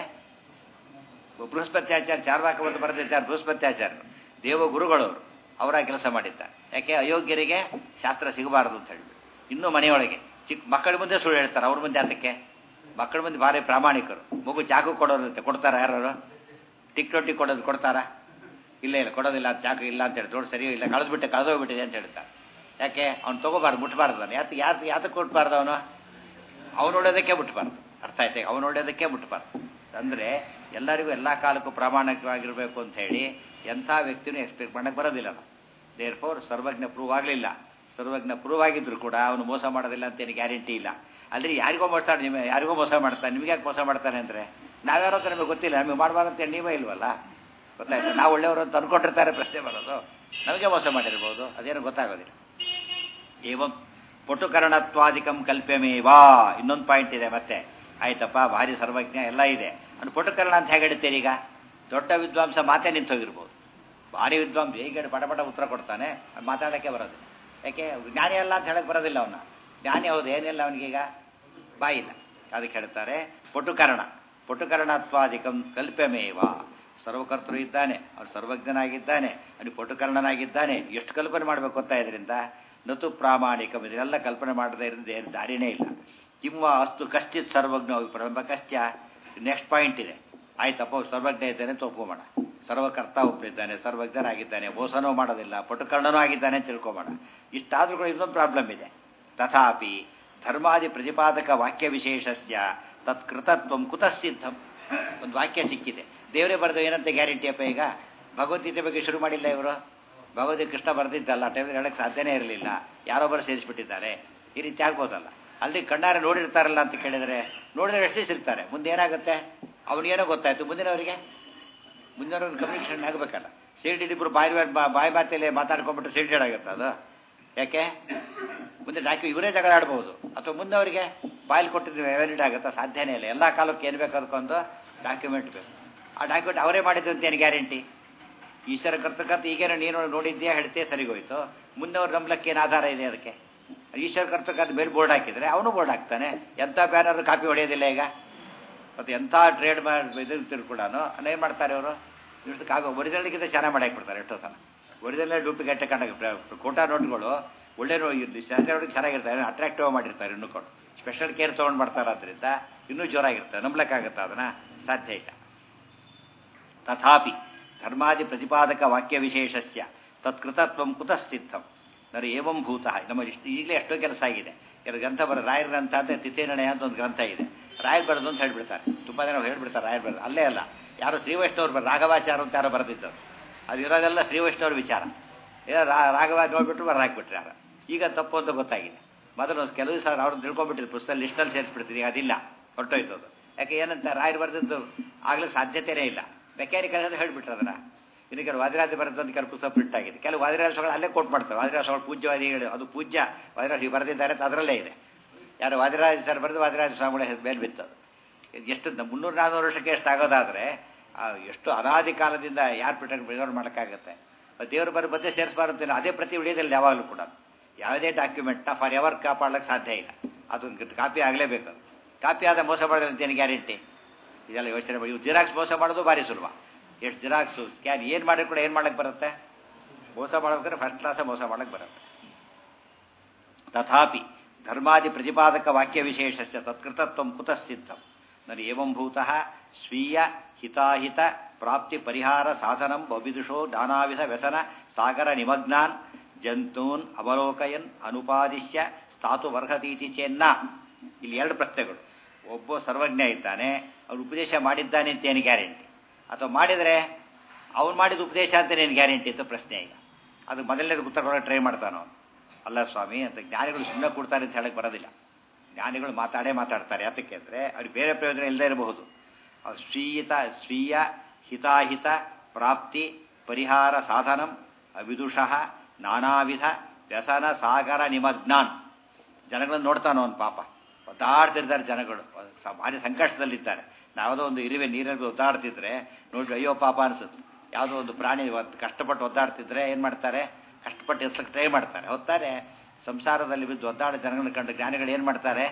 A: ಬೃಹಸ್ಪತ್ಯಾಚಾರ್ಯ ಚಾರ್ವಾಕ ಬಂದು ಬರೆದಿದ್ದಾರೆ ಬೃಹಸ್ಪತ್ಯಾಚಾರ್ಯರು ದೇವ ಗುರುಗಳವರು ಅವರ ಕೆಲಸ ಮಾಡಿದ್ದಾರೆ ಯಾಕೆ ಅಯೋಗ್ಯರಿಗೆ ಶಾಸ್ತ್ರ ಸಿಗಬಾರದು ಅಂತ ಹೇಳಿಬಿಟ್ಟು ಇನ್ನೂ ಮನೆಯೊಳಗೆ ಚಿಕ್ಕ ಮಕ್ಕಳ ಮುಂದೆ ಸುಳ್ಳು ಹೇಳ್ತಾರೆ ಅವ್ರ ಮುಂದೆ ಅದಕ್ಕೆ ಮಕ್ಕಳ ಮುಂದೆ ಭಾರಿ ಪ್ರಾಮಾಣಿಕರು ಮಗು ಚಾಕು ಕೊಡೋದಂತೆ ಕೊಡ್ತಾರ ಯಾರು ಟಿಕ್ ಟೊಟ್ಟಿ ಕೊಡೋದು ಕೊಡ್ತಾರಾ ಇಲ್ಲ ಇಲ್ಲ ಕೊಡೋದಿಲ್ಲ ಅದು ಚಾಕು ಇಲ್ಲ ಅಂತ ಹೇಳಿ ನೋಡಿ ಸರಿಯೋ ಇಲ್ಲ ಕಳೆದ್ಬಿಟ್ಟೆ ಕಳೆದೋಗ್ಬಿಟ್ಟಿದೆ ಅಂತ ಹೇಳ್ತಾರೆ ಯಾಕೆ ಅವ್ನು ತೊಗೋಬಾರ್ದು ಮುಟ್ಬಾರ್ದು ಅವನು ಯಾತ ಯಾತ ಯಾತಕ್ಕೆ ಕೊಟ್ಬಾರ್ದು ಅವನು ಅವನು ನೋಡೋದಕ್ಕೆ ಮುಟ್ಬಾರ್ದು ಅರ್ಥ ಆಯ್ತಾ ಅವನು ನೋಡೋದಕ್ಕೆ ಮುಟ್ಬಾರ್ದು ಅಂದರೆ ಎಲ್ಲರಿಗೂ ಎಲ್ಲ ಕಾಲಕ್ಕೂ ಪ್ರಾಮಾಣಿಕವಾಗಿರಬೇಕು ಅಂತ ಹೇಳಿ ಎಂಥ ವ್ಯಕ್ತಿನೂ ಎಕ್ಸ್ಪೆಕ್ಟ್ ಮಾಡಕ್ಕೆ ಬರೋದಿಲ್ಲ ನಾವು ದೇರ್ ಫೋರ್ ಸರ್ವಜ್ಞ ಪ್ರೂವ್ ಆಗಲಿಲ್ಲ ಸರ್ವಜ್ಞ ಪ್ರೂವ್ ಆಗಿದ್ರು ಕೂಡ ಅವನು ಮೋಸ ಮಾಡೋದಿಲ್ಲ ಅಂತೇನು ಗ್ಯಾರಂಟಿ ಇಲ್ಲ ಅಲ್ಲಿ ಯಾರಿಗೋ ಮಾಡ್ತಾನೆ ನಿಮಗೆ ಯಾರಿಗೋ ಮೋಸ ಮಾಡ್ತಾನೆ ನಿಮಗೆ ಯಾಕೆ ಮೋಸ ಮಾಡ್ತಾನೆ ಅಂದರೆ ನಾವ್ಯಾರೋ ಅಂತ ನಮಗೆ ಗೊತ್ತಿಲ್ಲ ನಮಗೆ ಮಾಡಬಾರ್ದಂತೇಳಿ ನೀವೇ ಇಲ್ವಲ್ಲ ಗೊತ್ತಾಯ್ತು ನಾವು ಒಳ್ಳೆಯವರು ಅಂತ ಅನ್ಕೊಂಡಿರ್ತಾರೆ ಪ್ರಶ್ನೆ ಬರೋದು ನಮಗೆ ಮೋಸ ಮಾಡಿರ್ಬೋದು ಅದೇನು ಗೊತ್ತಾಗೋದಿಲ್ಲ ಏವಂ ಪಟುಕರಣತ್ವಾದಿಕಂ ಕಲ್ಪ್ಯಮೇವಾ ಇನ್ನೊಂದು ಪಾಯಿಂಟ್ ಇದೆ ಮತ್ತೆ ಆಯ್ತಪ್ಪ ಭಾರಿ ಸರ್ವಜ್ಞ ಎಲ್ಲ ಇದೆ ಅದು ಪಟುಕರಣ ಅಂತ ಹೇಗೆ ಹೇಳ್ತೀರಿ ಈಗ ದೊಡ್ಡ ವಿದ್ವಾಂಸ ಮಾತೇ ನಿಂತು ಹೋಗಿರ್ಬೋದು ಭಾರಿ ವಿದ್ವಾಂಸ ಹೇಗೆ ಪಟ ಪಟ ಉತ್ತರ ಕೊಡ್ತಾನೆ ಅವ್ನು ಮಾತಾಡೋಕ್ಕೆ ಬರೋದಿಲ್ಲ ಯಾಕೆ ಜ್ಞಾನಿ ಅಲ್ಲ ಅಂತ ಹೇಳಕ್ಕೆ ಬರೋದಿಲ್ಲ ಅವನ್ನ ಜ್ಞಾನಿ ಹೌದು ಏನಿಲ್ಲ ಅವನಿಗೀಗ ಬಾಯಿಲ್ಲ ಅದಕ್ಕೆ ಹೇಳ್ತಾರೆ ಪಟುಕರಣ ಪಟುಕರಣತ್ವಾದಿಕಂ ಕಲ್ಪ್ಯಮೇವ ಸರ್ವಕರ್ತರು ಇದ್ದಾನೆ ಅವನು ಸರ್ವಜ್ಞನಾಗಿದ್ದಾನೆ ಅವನು ಪಟುಕರ್ಣನಾಗಿದ್ದಾನೆ ಎಷ್ಟು ಕಲ್ಪನೆ ಮಾಡಬೇಕು ಅಂತ ಇದರಿಂದ ನತು ಪ್ರಾಮಾಣಿಕಂ ಇದನ್ನೆಲ್ಲ ಕಲ್ಪನೆ ಮಾಡದೇ ಇರೋದು ಏನು ದಾರಿನೇ ಇಲ್ಲ ಕಿಂವ ಅಸ್ತು ಕಶ್ಚಿತ್ ಸರ್ವಜ್ಞ ಪ್ರರಂಭ ಕಶ್ಚ ನೆಕ್ಸ್ಟ್ ಪಾಯಿಂಟ್ ಇದೆ ಆಯ್ತಪ್ಪ ಅವ್ನು ಸರ್ವಜ್ಞ ಇದ್ದಾನೆ ಅಂತ ಒಪ್ಕೊಂಬೋಣ ಸರ್ವಕರ್ತ ಒಪ್ಪಿದ್ದಾನೆ ಸರ್ವಜ್ಞನಾಗಿದ್ದಾನೆ ಮೋಸನೂ ಮಾಡೋದಿಲ್ಲ ಪಟುಕರ್ಣನೂ ಆಗಿದ್ದಾನೆ ಅಂತ ತಿಳ್ಕೊಬೋಣ ಇಷ್ಟಾದ್ರೂ ಕೂಡ ಇನ್ನೊಂದು ಪ್ರಾಬ್ಲಮ್ ಇದೆ ತಥಾಪಿ ಧರ್ಮಾದಿ ಪ್ರತಿಪಾದಕ ವಾಕ್ಯ ವಿಶೇಷಸ್ಯ ತತ್ಕೃತತ್ವಂ ಕುತಃಸಿದ್ಧಂ ಒಂದು ವಾಕ್ಯ ಸಿಕ್ಕಿದೆ ದೇವರೇ ಬರೆದು ಏನಂತ ಗ್ಯಾರಂಟಿ ಅಪ್ಪ ಈಗ ಭಗವದ್ಗೀತೆ ಬಗ್ಗೆ ಶುರು ಮಾಡಿಲ್ಲ ಇವರು ಭಗವದ್ಗೀತೆ ಕೃಷ್ಣ ಬರೆದಿದ್ದಲ್ಲ ಟೈಮಲ್ಲಿ ಹೇಳಕ್ಕೆ ಸಾಧ್ಯನೇ ಇರಲಿಲ್ಲ ಯಾರೊಬ್ಬರು ಸೇರಿಸ್ಬಿಟ್ಟಿದ್ದಾರೆ ಈ ರೀತಿ ಆಗ್ಬೋದಲ್ಲ ಅಲ್ಲಿ ಕಣ್ಣಾರೆ ನೋಡಿರ್ತಾರಲ್ಲ ಅಂತ ಕೇಳಿದರೆ ನೋಡಿದ್ರೆ ರಕ್ಷಿಸಿರ್ತಾರೆ ಮುಂದೆ ಏನಾಗುತ್ತೆ ಅವನಿಗೇನೋ ಗೊತ್ತಾಯ್ತು ಮುಂದಿನವರಿಗೆ ಮುಂದಿನವ್ರಿಗೆ ಕಮ್ಯುನಿಕೇಷನ್ ಆಗಬೇಕಲ್ಲ ಸೀಲ್ಡ್ ಇಬ್ಬರು ಬಾಯಿ ಬಾ- ಬಾಯಿ ಮಾತಲ್ಲಿ ಮಾತಾಡ್ಕೊಂಡ್ಬಿಟ್ರೆ ಸೀಲ್ಡೆಡ್ ಆಗುತ್ತೆ ಅದು ಯಾಕೆ ಮುಂದೆ ಡಾಕ್ಯು ಇವರೇ ಜಗಳ ಆಡ್ಬೋದು ಅಥವಾ ಮುಂದೆ ಅವರಿಗೆ ಬಾಯಲ್ಲಿ ಕೊಟ್ಟಿದ್ರೆ ವ್ಯಾಲಿಡ್ ಆಗುತ್ತಾ ಸಾಧ್ಯನೇ ಇಲ್ಲ ಎಲ್ಲ ಕಾಲಕ್ಕೆ ಏನು ಬೇಕು ಅದಕ್ಕೊಂದು ಡಾಕ್ಯುಮೆಂಟ್ ಬೇಕು ಆ ಡಾಕ್ಯುಮೆಂಟ್ ಅವರೇ ಮಾಡಿದ್ರು ಅಂತ ಏನು ಗ್ಯಾರಂಟಿ ಈಶ್ವರ ಕರ್ತಕಂತ ಈಗೇನೋ ನೀನು ನೋಡಿದ್ಯಾ ಹೇಳ್ತೀಯ ಸರಿಗೋಯ್ತು ಮುಂದೆ ಅವ್ರು ನಂಬಲಕ್ಕೆ ಏನು ಆಧಾರ ಇದೆ ಅದಕ್ಕೆ ಈಶ್ವರ ಕರ್ತಕಂತ ಮೇಲೆ ಬೋರ್ಡ್ ಹಾಕಿದ್ರೆ ಅವನು ಬೋರ್ಡ್ ಹಾಕ್ತಾನೆ ಎಂಥ ಬ್ಯಾನರ್ ಕಾಪಿ ಹೊಡೆಯೋದಿಲ್ಲ ಈಗ ಮತ್ತು ಎಂಥ ಟ್ರೇಡ್ ಇದು ಕೂಡ ಏನು ಮಾಡ್ತಾರೆ ಅವರು ಇಷ್ಟು ಕಾಪಿ ಒರಿಜಿನಲ್ಗಿಂತ ಚೆನ್ನಾಗಿ ಮಾಡಿ ಹಾಕ್ಬಿಡ್ತಾರೆ ಎಷ್ಟೋ ಸಲ ಒರಿಜಿನಲ್ ಡೂಪ್ಲಿಕೇಟ್ ಕಂಡ ಕೋಟಾ ನೋಟ್ಗಳು ಒಳ್ಳೆ ನೋ ನೋಡಿ ಚೆನ್ನಾಗಿರ್ತಾರೆ ಅಟ್ರಾಕ್ಟಿವ್ ಮಾಡಿರ್ತಾರೆ ಇನ್ನೂ ಕೊಡು ಸ್ಪೆಷಲ್ ಕೇರ್ ತೊಗೊಂಡು ಮಾಡ್ತಾರೆ ಅದರಿಂದ ಇನ್ನೂ ಜೋರಾಗಿರ್ತಾರೆ ನಂಬಲಕ್ಕಾಗತ್ತಾ ಅದನ್ನು ಸಾಧ್ಯ ಇಲ್ಲ ತಥಾಪಿ ಧರ್ಮಾದಿ ಪ್ರತಿಪಾದಕ ವಾಕ್ಯ ವಿಶೇಷಸ್ಯ ತತ್ಕೃತತ್ವಂ ಕುತಸ್ಥಿತಂ ನರ ಏವಂ ಭೂತ ನಮ್ಮ ಇಷ್ಟು ಈಗಲೇ ಎಷ್ಟೋ ಕೆಲಸ ಆಗಿದೆ ಎರಡು ಗ್ರಂಥ ಬರ ರಾಯರ ಗ್ರಂಥ ಅಂತ ತಿಥೇನಣಯ ಅಂತ ಒಂದು ಗ್ರಂಥ ಇದೆ ರಾಯರ್ ಬರೆದು ಅಂತ ಹೇಳ್ಬಿಡ್ತಾರೆ ತುಂಬ ಜನ ಹೇಳ್ಬಿಡ್ತಾರೆ ರಾಯರ್ ಬರೆದು ಅಲ್ಲೇ ಅಲ್ಲ ಯಾರೋ ಶ್ರೀ ವೈಷ್ಣವ್ರು ಬರ ರಾಘವಾಚಾರ ಅಂತ ಯಾರೋ ಬರೆದಿದ್ದರು ಅದು ಇರೋದೆಲ್ಲ ಶ್ರೀ ವೈಷ್ಣವ್ರ ವಿಚಾರ ಏನೋ ರಾ ರಾಘವ ನೋಡ್ಬಿಟ್ರು ಬರ ಹಾಕ್ಬಿಟ್ರೆ ಯಾರು ಈಗ ತಪ್ಪು ಅಂತ ಗೊತ್ತಾಗಿದೆ ಮೊದಲು ಒಂದು ಕೆಲವು ಸಲ ಅವ್ರನ್ನ ತಿಳ್ಕೊಂಡ್ಬಿಟ್ಟಿದ್ದು ಪುಸ್ತಕ ಲಿಸ್ಟಲ್ಲಿ ಸೇರಿಸ್ಬಿಡ್ತೀವಿ ಈಗ ಅದಿಲ್ಲ ಹೊರಟೋಯ್ತು ಅದು ಯಾಕೆ ಏನಂತ ರಾಯರು ಬರೆದದ್ದು ಆಗ್ಲಿಕ್ಕೆ ಸಾಧ್ಯತೆಯೇ ಇಲ್ಲ ಮೆಕ್ಯಾನಿಕಲ್ ಅಂತ ಹೇಳ್ಬಿಟ್ರು ಅದನ್ನ ಇನ್ನು ಕೆಲವು ವಾದಿರಾಜ ಬರೆದಂತ ಕೆಲವು ಪುಸ್ತಕ ಪ್ರಿಂಟ್ ಆಗಿದೆ ಕೆಲವು ವಾದಿರಾಜಗಳು ಅಲ್ಲೇ ಕೋಟ್ ಮಾಡ್ತಾರೆ ವಾದಿರಾಜಗಳು ಪೂಜ್ಯವಾದಿಗಳು ಅದು ಪೂಜ್ಯ ವಾದಿರಾಜ ಬರೆದಿದ್ದಾರೆ ಅಂತ ಅದರಲ್ಲೇ ಇದೆ ಯಾರು ವಾದಿರಾಜ ಸರ್ ಬರೆದು ವಾದಿರಾಜ ಸ್ವಾಮಿಗಳ ಮೇಲೆ ಬಿತ್ತದು ಎಷ್ಟು ಮುನ್ನೂರು ನಾನ್ನೂರು ವರ್ಷಕ್ಕೆ ಎಷ್ಟು ಆಗೋದಾದರೆ ಎಷ್ಟು ಅನಾದಿ ಕಾಲದಿಂದ ಯಾರು ಪ್ರಿಟರ್ ಪ್ರಿಸರ್ವ್ ಮಾಡೋಕ್ಕಾಗತ್ತೆ ದೇವರು ಬರೋ ಮಧ್ಯೆ ಸೇರಿಸಬಾರ್ದು ಅದೇ ಪ್ರತಿ ಉಳಿಯೋದಿಲ್ಲ ಯಾವಾಗಲೂ ಕೂಡ ಯಾವುದೇ ಡಾಕ್ಯುಮೆಂಟ್ನ ಫಾರ್ ಎವರ್ ಕಾಪಾಡಲಿಕ್ಕೆ ಸಾಧ್ಯ ಇಲ್ಲ ಅದು ಕಾಪಿ ಆಗಲೇಬೇಕು ಅದು ಕಾಪಿ ಆದ ಮೋಸ ಮಾಡೋದು ಅಂತೇನು ಗ್ಯಾರಂಟಿ ಇದೆಲ್ಲ ಯೋಚನೆ ಮಾಡಿ ಜಿರಾಕ್ಸ್ ಮೋಸ ಮಾಡೋದು ಭಾರಿ ಸುಲಭ ಎಷ್ಟು ಜಿರಾಕ್ಸು ಸ್ಕ್ಯಾನ್ ಏನು ಮಾಡಿದ್ರು ಕೂಡ ಏನು ಮಾಡಕ್ಕೆ ಬರುತ್ತೆ ಮೋಸ ಮಾಡ್ಬೇಕಾದ್ರೆ ಫಸ್ಟ್ ಕ್ಲಾಸ ಮೋಸ ಮಾಡಕ್ಕೆ ಬರುತ್ತೆ ತಥಾಪಿ ಧರ್ಮಾದಿ ಪ್ರತಿಪಾದಕ ವಾಕ್ಯ ವಿಶೇಷಸ್ಯ ತತ್ಕೃತತ್ವ ಕುತಸ್ಥಿತಂ ನರಿ ಏವಂಭೂತ ಸ್ವೀಯ ಹಿತಾಹಿತ ಪ್ರಾಪ್ತಿ ಪರಿಹಾರ ಸಾಧನಂ ಬವಿದುಷೋ ನಾನಾವಿಧ ವ್ಯಸನ ಸಾಗರ ನಿಮಗ್ನಾನ್ ಜಂತೂನ್ ಅವಲೋಕಯನ್ ಅನುಪಾದಿಶ್ಯ ಸ್ಥಾತು ವರ್ಹತೀತಿ ಚೆನ್ನ ಇಲ್ಲಿ ಎರಡು ಪ್ರಶ್ನೆಗಳು ಒಬ್ಬ ಸರ್ವಜ್ಞ ಇದ್ದಾನೆ ಅವ್ರು ಉಪದೇಶ ಮಾಡಿದ್ದಾನೆ ಅಂತ ಏನು ಗ್ಯಾರಂಟಿ ಅಥವಾ ಮಾಡಿದರೆ ಅವ್ನು ಮಾಡಿದ ಉಪದೇಶ ಅಂತ ಏನು ಗ್ಯಾರಂಟಿ ಅಂತ ಪ್ರಶ್ನೆ ಈಗ ಅದು ಮೊದಲನೇದು ಉತ್ತರ ಕೊಡೋಕೆ ಟ್ರೈ ಮಾಡ್ತಾನೋ ಅಲ್ಲ ಸ್ವಾಮಿ ಅಂತ ಜ್ಞಾನಿಗಳು ಸುಮ್ಮನೆ ಕೊಡ್ತಾರೆ ಅಂತ ಹೇಳಕ್ಕೆ ಬರೋದಿಲ್ಲ ಜ್ಞಾನಿಗಳು ಮಾತಾಡೇ ಮಾತಾಡ್ತಾರೆ ಯಾತಕ್ಕೆ ಅಂದರೆ ಅವ್ರಿಗೆ ಬೇರೆ ಪ್ರಯೋಜನ ಇಲ್ಲದೇ ಇರಬಹುದು ಅವ್ರು ಸ್ವೀಯಿತ ಸ್ವೀಯ ಹಿತಾಹಿತ ಪ್ರಾಪ್ತಿ ಪರಿಹಾರ ಸಾಧನಂ ವಿದುಷಃ ನಾನಾವಿಧ ವ್ಯಸನ ಸಾಗರ ನಿಮಗ್ನಾನ್ ಜನಗಳನ್ನು ನೋಡ್ತಾನೋ ಒಂದು ಪಾಪ ಒದ್ದಾಡ್ತಿರ್ತಾರೆ ಜನಗಳು ಭಾರಿ ಸಂಕಷ್ಟದಲ್ಲಿದ್ದಾರೆ ಯಾವುದೋ ಒಂದು ಇರುವೆ ನೀರಲ್ಲಿ ಒದ್ದಾಡ್ತಿದ್ರೆ ನೋಡಿ ಅಯ್ಯೋ ಪಾಪ ಅನಿಸುತ್ತೆ ಯಾವುದೋ ಒಂದು ಪ್ರಾಣಿ ಕಷ್ಟಪಟ್ಟು ಒದ್ದಾಡ್ತಿದ್ರೆ ಏನು ಮಾಡ್ತಾರೆ ಕಷ್ಟಪಟ್ಟು ಎತ್ತಕ್ಕೆ ಟ್ರೈ ಮಾಡ್ತಾರೆ ಹೊತ್ತಾರೆ ಸಂಸಾರದಲ್ಲಿ ಬಿದ್ದು ಒದ್ದಾಡ ಜನಗಳನ್ನ ಕಂಡು ಜ್ಞಾನಿಗಳು ಏನು ಮಾಡ್ತಾರೆ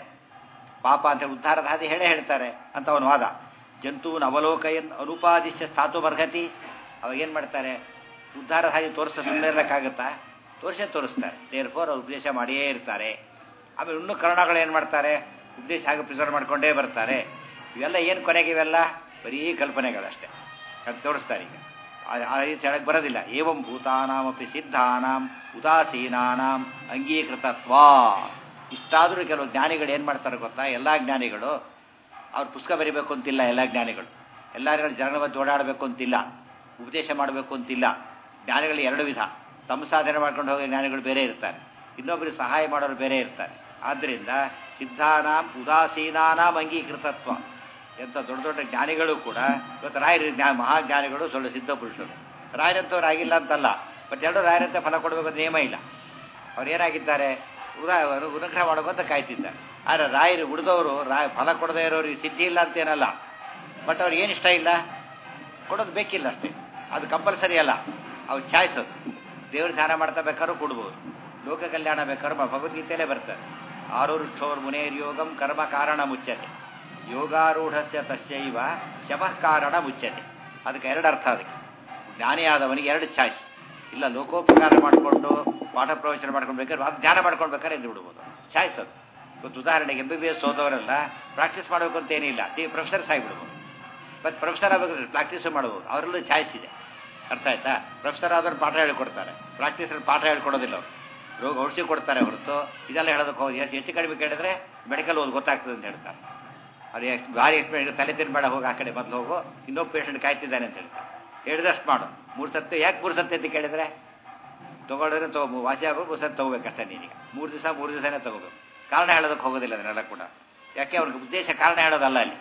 A: ಪಾಪ ಅಂತ ಉದ್ಧಾರದ ಹಾದಿ ಹೇಳೇ ಹೇಳ್ತಾರೆ ಅಂತ ಅವನ ವಾದ ಜಂತುವಿನ ಅವಲೋಕಯನ್ ಅನುಪಾದಿಶ್ಯ ಸ್ಥಾತು ಬರ್ಗತಿ ಅವಾಗ ಏನು ಮಾಡ್ತಾರೆ ಉದ್ಧಾರದ ಹಾದಿ ತೋರಿಸ್ತಾ ಸುಮ್ಮನೆ ಇರೋಕ್ಕಾಗುತ್ತಾ ತೋರಿಸೇ ತೋರಿಸ್ತಾರೆ ದೇರ್ ಫೋರ್ ಅವ್ರು ಉಪದೇಶ ಮಾಡಿಯೇ ಇರ್ತಾರೆ ಆಮೇಲೆ ಇನ್ನೂ ಕರುಣಗಳು ಏನು ಮಾಡ್ತಾರೆ ಉಪದೇಶ ಹಾಗೆ ಪ್ರಿಸರ್ವ್ ಮಾಡ್ಕೊಂಡೇ ಬರ್ತಾರೆ ಇವೆಲ್ಲ ಏನು ಕೊನೆಗೆ ಇವೆಲ್ಲ ಬರೀ ಕಲ್ಪನೆಗಳಷ್ಟೇ ಅದು ತೋರಿಸ್ತಾರೆ ಈಗ ಆ ರೀತಿ ಹೇಳಕ್ಕೆ ಬರೋದಿಲ್ಲ ಏವಂ ಭೂತಾನಾಮಪಿ ಸಿದ್ಧಾನಾಂ ಉದಾಸೀನಾನಾಂ ಅಂಗೀಕೃತತ್ವ ಇಷ್ಟಾದರೂ ಕೆಲವು ಜ್ಞಾನಿಗಳು ಏನು ಮಾಡ್ತಾರೆ ಗೊತ್ತಾ ಎಲ್ಲ ಜ್ಞಾನಿಗಳು ಅವ್ರು ಪುಸ್ತಕ ಬರಿಬೇಕು ಅಂತಿಲ್ಲ ಎಲ್ಲ ಜ್ಞಾನಿಗಳು ಎಲ್ಲರಿಗೂ ಜನಗಳ ಮಧ್ಯೆ ಓಡಾಡಬೇಕು ಅಂತಿಲ್ಲ ಉಪದೇಶ ಮಾಡಬೇಕು ಅಂತಿಲ್ಲ ಜ್ಞಾನಿಗಳು ಎರಡು ವಿಧ ತಮ್ಮ ಸಾಧನೆ ಮಾಡ್ಕೊಂಡು ಹೋಗೋ ಜ್ಞಾನಿಗಳು ಬೇರೆ ಇರ್ತಾರೆ ಇನ್ನೊಬ್ಬರಿಗೆ ಸಹಾಯ ಮಾಡೋರು ಬೇರೆ ಇರ್ತಾರೆ ಆದ್ದರಿಂದ ಸಿದ್ಧಾನಾಂ ಉದಾಸೀನಾನಾಂ ಅಂಗೀಕೃತತ್ವ ಎಂಥ ದೊಡ್ಡ ದೊಡ್ಡ ಜ್ಞಾನಿಗಳು ಕೂಡ ಇವತ್ತು ರಾಯರು ಜ್ಞಾ ಮಹಾಜ್ಞಾನಿಗಳು ಸ್ವಲ್ಪ ಸಿದ್ಧ ಪುರುಷರು ರಾಯರಂಥವ್ರು ಆಗಿಲ್ಲ ಅಂತಲ್ಲ ಬಟ್ ಎರಡು ರಾಯರಂತೆ ಫಲ ಕೊಡಬೇಕು ಅಂತ ನಿಯಮ ಇಲ್ಲ ಅವ್ರು ಏನಾಗಿದ್ದಾರೆ ಉದಾ ಉನುಗ್ರಹ ಮಾಡೋಕಂತ ಕಾಯ್ತಿದ್ದಾರೆ ಆದರೆ ರಾಯರು ಉಳಿದವರು ರಾಯ ಫಲ ಕೊಡದೇ ಇರೋರಿಗೆ ಸಿದ್ಧಿ ಇಲ್ಲ ಅಂತೇನಲ್ಲ ಬಟ್ ಅವ್ರಿಗೆ ಏನು ಇಷ್ಟ ಇಲ್ಲ ಕೊಡೋದು ಬೇಕಿಲ್ಲ ಅಷ್ಟೇ ಅದು ಕಂಪಲ್ಸರಿ ಅಲ್ಲ ಅವ್ರು ಚಾಯ್ಸ್ ಅದು ದೇವ್ರ ಧ್ಯಾನ ಮಾಡ್ತಾ ಬೇಕಾದ್ರೂ ಕೊಡ್ಬೋದು ಲೋಕ ಕಲ್ಯಾಣ ಬೇಕಾದ್ರೂ ಭಗವದ್ಗೀತೆಯಲ್ಲೇ ಬರ್ತಾರೆ ಆರೂರು ಕ್ಷೋರ್ ಮುನೇರ್ ಯೋಗಂ ಕರ್ಮ ಕಾರಣ ಮುಚ್ಚತೆ ಯೋಗಾರೂಢಸ್ಯ ತಸ್ಯೈವ ಶಮಃ ಕಾರಣ ಮುಚ್ಚತೆ ಅದಕ್ಕೆ ಎರಡು ಅರ್ಥ ಅದಕ್ಕೆ ಜ್ಞಾನಿಯಾದವನಿಗೆ ಎರಡು ಚಾಯ್ಸ್ ಇಲ್ಲ ಲೋಕೋಪಕಾರ ಮಾಡಿಕೊಂಡು ಪಾಠ ಪ್ರವಚನ ಮಾಡ್ಕೊಂಡು ಬೇಕಾದ್ರೆ ಅದು ಧ್ಯಾನ ಮಾಡ್ಕೊಂಡು ಬೇಕಾದ್ರೆ ಎದ್ದು ಬಿಡ್ಬೋದು ಚಾಯ್ಸ್ ಅದು ಇವತ್ತು ಉದಾಹರಣೆಗೆ ಎಂ ಬಿ ಬಿ ಎಸ್ ಓದೋರೆಲ್ಲ ಪ್ರಾಕ್ಟೀಸ್ ಮಾಡಬೇಕು ಅಂತ ಏನಿಲ್ಲ ನೀವು ಪ್ರೊಫೆಸರ್ಸ್ ಆಗಿಬಿಡ್ಬೋದು ಮತ್ತು ಪ್ರೊಫೆಸರ್ ಆಗಬೇಕಾದ್ರೆ ಪ್ರಾಕ್ಟೀಸು ಮಾಡ್ಬೋದು ಅವರಲ್ಲೂ ಚಾಯ್ಸ್ ಇದೆ ಅರ್ಥ ಆಯ್ತಾ ಪ್ರೊಫೆಸರ್ ಆದವ್ರು ಪಾಠ ಹೇಳ್ಕೊಡ್ತಾರೆ ಪ್ರಾಕ್ಟೀಸಲ್ಲಿ ಪಾಠ ಹೇಳ್ಕೊಡೋದಿಲ್ಲ ಅವರು ರೋಗ ಔಷಧಿ ಕೊಡ್ತಾರೆ ಹೊರತು ಇದೆಲ್ಲ ಹೇಳೋದಕ್ಕೆ ಹೋಗಿ ಎಷ್ಟು ಹೆಚ್ಚು ಕಡಿಮೆ ಕೇಳಿದ್ರೆ ಮೆಡಿಕಲ್ ಓದಿ ಗೊತ್ತಾಗ್ತದೆ ಅಂತ ಹೇಳ್ತಾರೆ ಅದು ಎಷ್ಟು ಭಾರಿ ಎಕ್ಸ್ಪೀರಿಯನ್ಸ್ ತಲೆ ತಿನ್ಬೇಡ ಹೋಗಿ ಆ ಕಡೆ ಮೊದಲು ಹೋಗು ಇನ್ನೊಬ್ಬ ಪೇಷಂಟ್ ಕಾಯ್ತಿದ್ದಾನೆ ಅಂತ ಹೇಳ್ತಾರೆ ಹೇಳಿದಷ್ಟು ಮಾಡು ಮೂರು ಸತ್ತು ಯಾಕೆ ಮೂರು ಸತ್ತು ಅಂತ ಕೇಳಿದ್ರೆ ತೊಗೊಳಿದ್ರೆ ತಗೋ ವಾಸಿ ಆಗೋ ಮೂರು ಸತ್ತು ತೊಗೋಬೇಕಷ್ಟೇ ನೀನೀಗ ಮೂರು ದಿವಸ ಮೂರು ದಿವಸನೇ ತಗೋಬೇಕು ಕಾರಣ ಹೇಳೋದಕ್ಕೆ ಹೋಗೋದಿಲ್ಲ ಅದನ್ನೆಲ್ಲ ಕೂಡ ಯಾಕೆ ಅವ್ರಿಗೆ ಉದ್ದೇಶ ಕಾರಣ ಹೇಳೋದಲ್ಲ ಅಲ್ಲಿ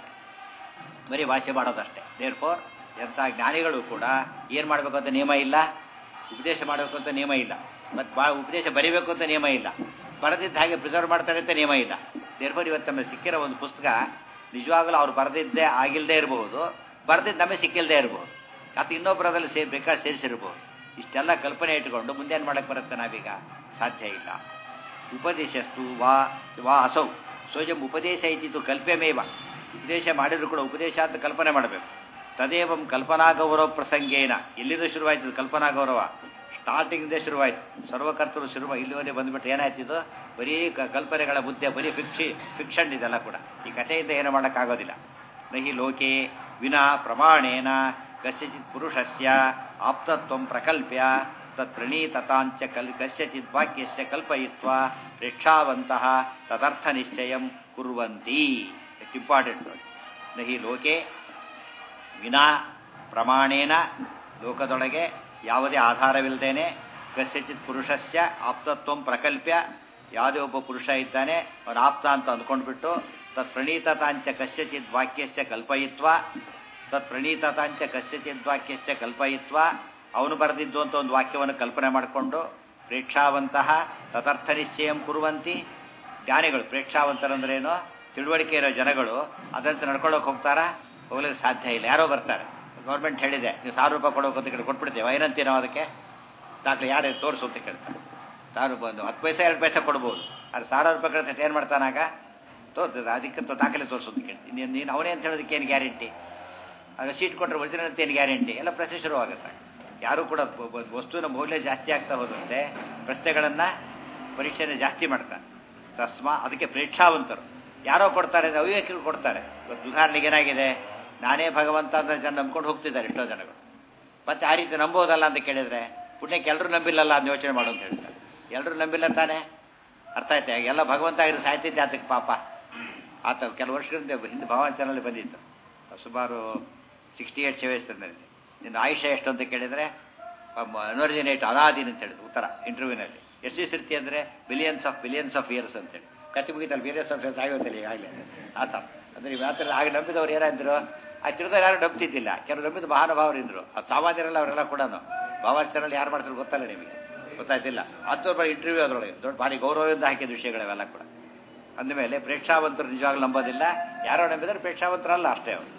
A: ಬರೀ ಭಾಷೆ ಮಾಡೋದಷ್ಟೇ ದೇರ್ ಫೋರ್ ಎಂಥ ಜ್ಞಾನಿಗಳು ಕೂಡ ಏನು ಮಾಡಬೇಕು ಅಂತ ನಿಯಮ ಇಲ್ಲ ಉಪದೇಶ ಮಾಡಬೇಕು ಅಂತ ನಿಯಮ ಇಲ್ಲ ಮತ್ತು ಬಾ ಉಪದೇಶ ಬರೀಬೇಕು ಅಂತ ನಿಯಮ ಇಲ್ಲ ಬರೆದಿದ್ದ ಹಾಗೆ ಪ್ರಿಸರ್ವ್ ಮಾಡ್ತಾರೆ ಅಂತ ನಿಯಮ ಇಲ್ಲ ದೇರ್ ಫೋರ್ ಇವತ್ತು ನಮಗೆ ಸಿಕ್ಕಿರೋ ಒಂದು ಪುಸ್ತಕ ನಿಜವಾಗಲೂ ಅವ್ರು ಬರೆದಿದ್ದೇ ಆಗಿಲ್ಲದೆ ಇರಬಹುದು ಬರೆದಿದ್ದು ನಮಗೆ ಸಿಕ್ಕಿಲ್ಲದೆ ಇರಬಹುದು ಅಥವಾ ಇನ್ನೊಬ್ಬರದಲ್ಲಿ ಸೇ ಬೇಕಾದ್ರೆ ಸೇರಿಸಿರ್ಬೋದು ಇಷ್ಟೆಲ್ಲ ಕಲ್ಪನೆ ಇಟ್ಕೊಂಡು ಮುಂದೆ ಏನು ಮಾಡಕ್ಕೆ ಬರುತ್ತೆ ನಾವೀಗ ಸಾಧ್ಯ ಇಲ್ಲ ಉಪದೇಶಸ್ತು ವಾ ವಾ ಅಸೌ ಸ್ವಯಂ ಉಪದೇಶ ಇದ್ದಿದ್ದು ಕಲ್ಪಮೇವ ಉಪದೇಶ ಮಾಡಿದ್ರು ಕೂಡ ಉಪದೇಶ ಅಂತ ಕಲ್ಪನೆ ಮಾಡಬೇಕು ತದೇವಂ ಕಲ್ಪನಾ ಗೌರವ ಪ್ರಸಂಗೇನ ಎಲ್ಲಿಂದ ಶುರುವಾಯ್ತು ಕಲ್ಪನಾ ಗೌರವ ಸ್ಟಾರ್ಟಿಂಗಿಂದ ಶುರುವಾಯ್ತು ಸರ್ವಕರ್ತರು ಶುರುವ ಇಲ್ಲಿವರೆಗೆ ಬಂದುಬಿಟ್ಟು ಏನಾಯ್ತಿದ್ದು ಬರೀ ಕಲ್ಪನೆಗಳ ಬುದ್ಧಿ ಬರೀ ಫಿಕ್ಷಿ ಫಿಕ್ಷನ್ ಇದೆಲ್ಲ ಕೂಡ ಈ ಕಥೆಯಿಂದ ಏನು ಮಾಡೋಕ್ಕಾಗೋದಿಲ್ಲ ನಹಿ ಲೋಕೆ ವಿನಾ ಪ್ರಮಾಣೇನ ಕಸ್ಯಚಿತ್ ಪುರುಷಸ್ಯ ಆಪ್ತತ್ವ ಪ್ರಕಲ್ಪ್ಯ ತತ್ ಪ್ರಣೀತತಾಂಚ ಕಲ್ ಕಸ್ಯಚಿತ್ ವಾಕ್ಯಸ್ಯ ಕಲ್ಪಯಿತ್ವ ಪ್ರೇಕ್ಷಾವಂತಹ ತದರ್ಥ ನಿಶ್ಚಯಂ ಕುರ್ವಂತಿ ಇಟ್ಸ್ ಇಂಪಾರ್ಟೆಂಟ್ ನೋಡಿ ನಹಿ ಲೋಕೆ ವಿನಾ ಪ್ರಮಾಣೇನ ಲೋಕದೊಳಗೆ ಯಾವುದೇ ಆಧಾರವಿಲ್ಲದೇನೆ ಕಸ್ಯಚಿತ್ ಪುರುಷಸ್ಯ ಆಪ್ತತ್ವ ಪ್ರಕಲ್ಪ್ಯ ಯಾವುದೇ ಒಬ್ಬ ಪುರುಷ ಇದ್ದಾನೆ ಅವನ ಆಪ್ತ ಅಂತ ಅಂದ್ಕೊಂಡ್ಬಿಟ್ಟು ತತ್ ಪ್ರಣೀತತಾಂಚ ಕಸ್ಯಚಿದ್ ವಾಕ್ಯಸ್ಯ ಕಲ್ಪಯಿತ್ವ ತತ್ ಪ್ರಣೀತತಾಂಚ ಕಸ್ಯಚಿದ್ ವಾಕ್ಯಸ್ಯ ಕಲ್ಪಯಿತ್ವ ಅವನು ಬರೆದಿದ್ದು ಅಂತ ಒಂದು ವಾಕ್ಯವನ್ನು ಕಲ್ಪನೆ ಮಾಡಿಕೊಂಡು ಪ್ರೇಕ್ಷಾವಂತಹ ತದರ್ಥ ನಿಶ್ಚಯಂ ಕುರುವಂತಿ ಜ್ಞಾನಿಗಳು ಪ್ರೇಕ್ಷಾವಂತರಂದ್ರೇನು ತಿಳುವಳಿಕೆ ಇರೋ ಜನಗಳು ಅದಂತೆ ನಡ್ಕೊಳ್ಳೋಕೆ ಹೋಗ್ತಾರಾ ಹೋಗ್ಲಿಕ್ಕೆ ಸಾಧ್ಯ ಇಲ್ಲ ಯಾರೋ ಬರ್ತಾರೆ ಗೌರ್ಮೆಂಟ್ ಹೇಳಿದೆ ನೀವು ಸಾವಿರ ರೂಪಾಯಿ ಕೊಡೋಕೆ ಅಂತ ಕಡೆ ಕೊಟ್ಬಿಡ್ತೇವೆ ಏನಂತೀವಿ ನಾವು ಅದಕ್ಕೆ ದಾಖಲೆ ಯಾರು ತೋರಿಸು ಅಂತ ಕೇಳ್ತಾರೆ ಸಾವಿರ ರೂಪಾಯಿ ಒಂದು ಹತ್ತು ಪೈಸೆ ಎರಡು ಪೈಸೆ ಕೊಡ್ಬೋದು ಅದು ಸಾವಿರ ರೂಪಾಯಿ ಕಳಿಸಿಟ್ಟು ಏನು ಮಾಡ್ತಾನಾಗ ತೋರ್ತದೆ ಅದಕ್ಕೆ ತೋ- ದಾಖಲೆ ತೋರಿಸು ಅಂತ ಕೇಳ್ತೀನಿ ನೀನು ನೀನು ಅವನೇ ಅಂತ ಹೇಳೋದಕ್ಕೆ ಏನು ಗ್ಯಾರಂಟಿ ಆಗ ಸೀಟ್ ಕೊಟ್ಟರೆ ಒರಿಜಿನಲ್ ಅಂತ ಏನು ಗ್ಯಾರಂಟಿ ಎಲ್ಲ ಪ್ರಶ್ನೆ ಶುರುವಾಗುತ್ತೆ ಯಾರೂ ಕೂಡ ಬ- ಬ- ವಸ್ತುವಿನ ಮೌಲ್ಯ ಜಾಸ್ತಿ ಆಗ್ತಾ ಹೋದಂತೆ ಪ್ರಶ್ನೆಗಳನ್ನು ಪರೀಕ್ಷೆನೇ ಜಾಸ್ತಿ ಮಾಡ್ತಾರೆ ತಸ್ಮಾ ಅದಕ್ಕೆ ಪ್ರೇಕ್ಷಾವಂತರು ಯಾರೋ ಕೊಡ್ತಾರೆ ಅಂದ್ರೆ ಅವಿವೇಕಿಗಳು ಕೊಡ್ತಾರೆ ಇವತ್ತು ಉದಾಹರಣೆಗೆ ಏನಾಗಿದೆ ನಾನೇ ಭಗವಂತ ಅಂತ ಜನ ನಂಬ್ಕೊಂಡು ಹೋಗ್ತಿದ್ದಾರೆ ಎಷ್ಟೋ ಜನಗಳು ಮತ್ತೆ ಆ ರೀತಿ ನಂಬೋದಲ್ಲ ಅಂತ ಕೇಳಿದ್ರೆ ಪುಣ್ಯಕ್ಕೆ ಎಲ್ಲರೂ ನಂಬಿಲ್ಲಲ್ಲ ಅಂತ ಯೋಚನೆ ಮಾಡು ಅಂತ ಹೇಳ್ತಾರೆ ಎಲ್ಲರೂ ನಂಬಿಲ್ಲ ತಾನೆ ಅರ್ಥ ಆಯ್ತಾ ಎಲ್ಲ ಭಗವಂತ ಆಗಿರೋ ಸಾಯ್ತಿದ್ದೆ ಅದಕ್ಕೆ ಪಾಪ ಆತ ಕೆಲವು ವರ್ಷಗಳಿಂದ ಹಿಂದೆ ಭಗವಾನ್ ಚಾನಲ್ ಬಂದಿತ್ತು ಸುಮಾರು ಸಿಕ್ಸ್ಟಿ ಏಟ್ ಸೆವೆನ್ಸ್ನಲ್ಲಿ ನಿನ್ನ ಆಯುಷ್ಯ ಎಷ್ಟು ಅಂತ ಕೇಳಿದರೆ ಅನ್ವರ್ಜಿನೇಟ್ ಅನಾದಿನ್ ಅಂತ ಹೇಳಿದ್ರು ಉತ್ತರ ಇಂಟರ್ವ್ಯೂನಲ್ಲಿ ಎಷ್ಟು ಸಿರ್ತಿ ಅಂದರೆ billions of billions of years ಅಂತೇಳಿ ಕತ್ತಿ ಮುಗಿತಲ್ಲ ಬಿಲಿಯನ್ಸ್ ಆಫ್ ಇಯರ್ಸ್ ಆಗೋದಿಲ್ಲ ಈಗಾಗಲೇ ಆ ಥರ ಅಂದರೆ ಇವು ಆ ಥರ ಆಗ ನಂಬಿದವ್ರು ಏನಾದ್ರು ಆ ತಿರುದಲ್ಲಿ ಯಾರು ನಂಬ್ತಿದ್ದಿಲ್ಲ ಕೆಲವು ನಂಬಿದ ಮಹಾನುಭಾವರಿದ್ರು ಅದು ಸಾಮಾನ್ಯರಲ್ಲ ಅವರೆಲ್ಲ ಕೂಡ ಭಾವಾಚಾರಲ್ಲಿ ಯಾರು ಮಾಡ್ತಾರೆ ಗೊತ್ತಲ್ಲ ನಿಮಗೆ ಗೊತ್ತಾಯ್ತಿಲ್ಲ ಅಂಥವ್ರ ಇಂಟರ್ವ್ಯೂ ಅದರೊಳಗೆ ದೊಡ್ಡ ಭಾರಿ ಗೌರವದಿಂದ ಹಾಕಿದ ವಿಷಯಗಳವೆಲ್ಲ ಕೂಡ ಅಂದಮೇಲೆ ಪ್ರೇಕ್ಷಾವಂತರು ನಿಜವಾಗ್ಲೂ ನಂಬೋದಿಲ್ಲ ಯಾರೋ ನಂಬಿದರೆ ಪ್ರೇಕ್ಷಾವಂತರಲ್ಲ ಅಷ್ಟೇ ಅವರು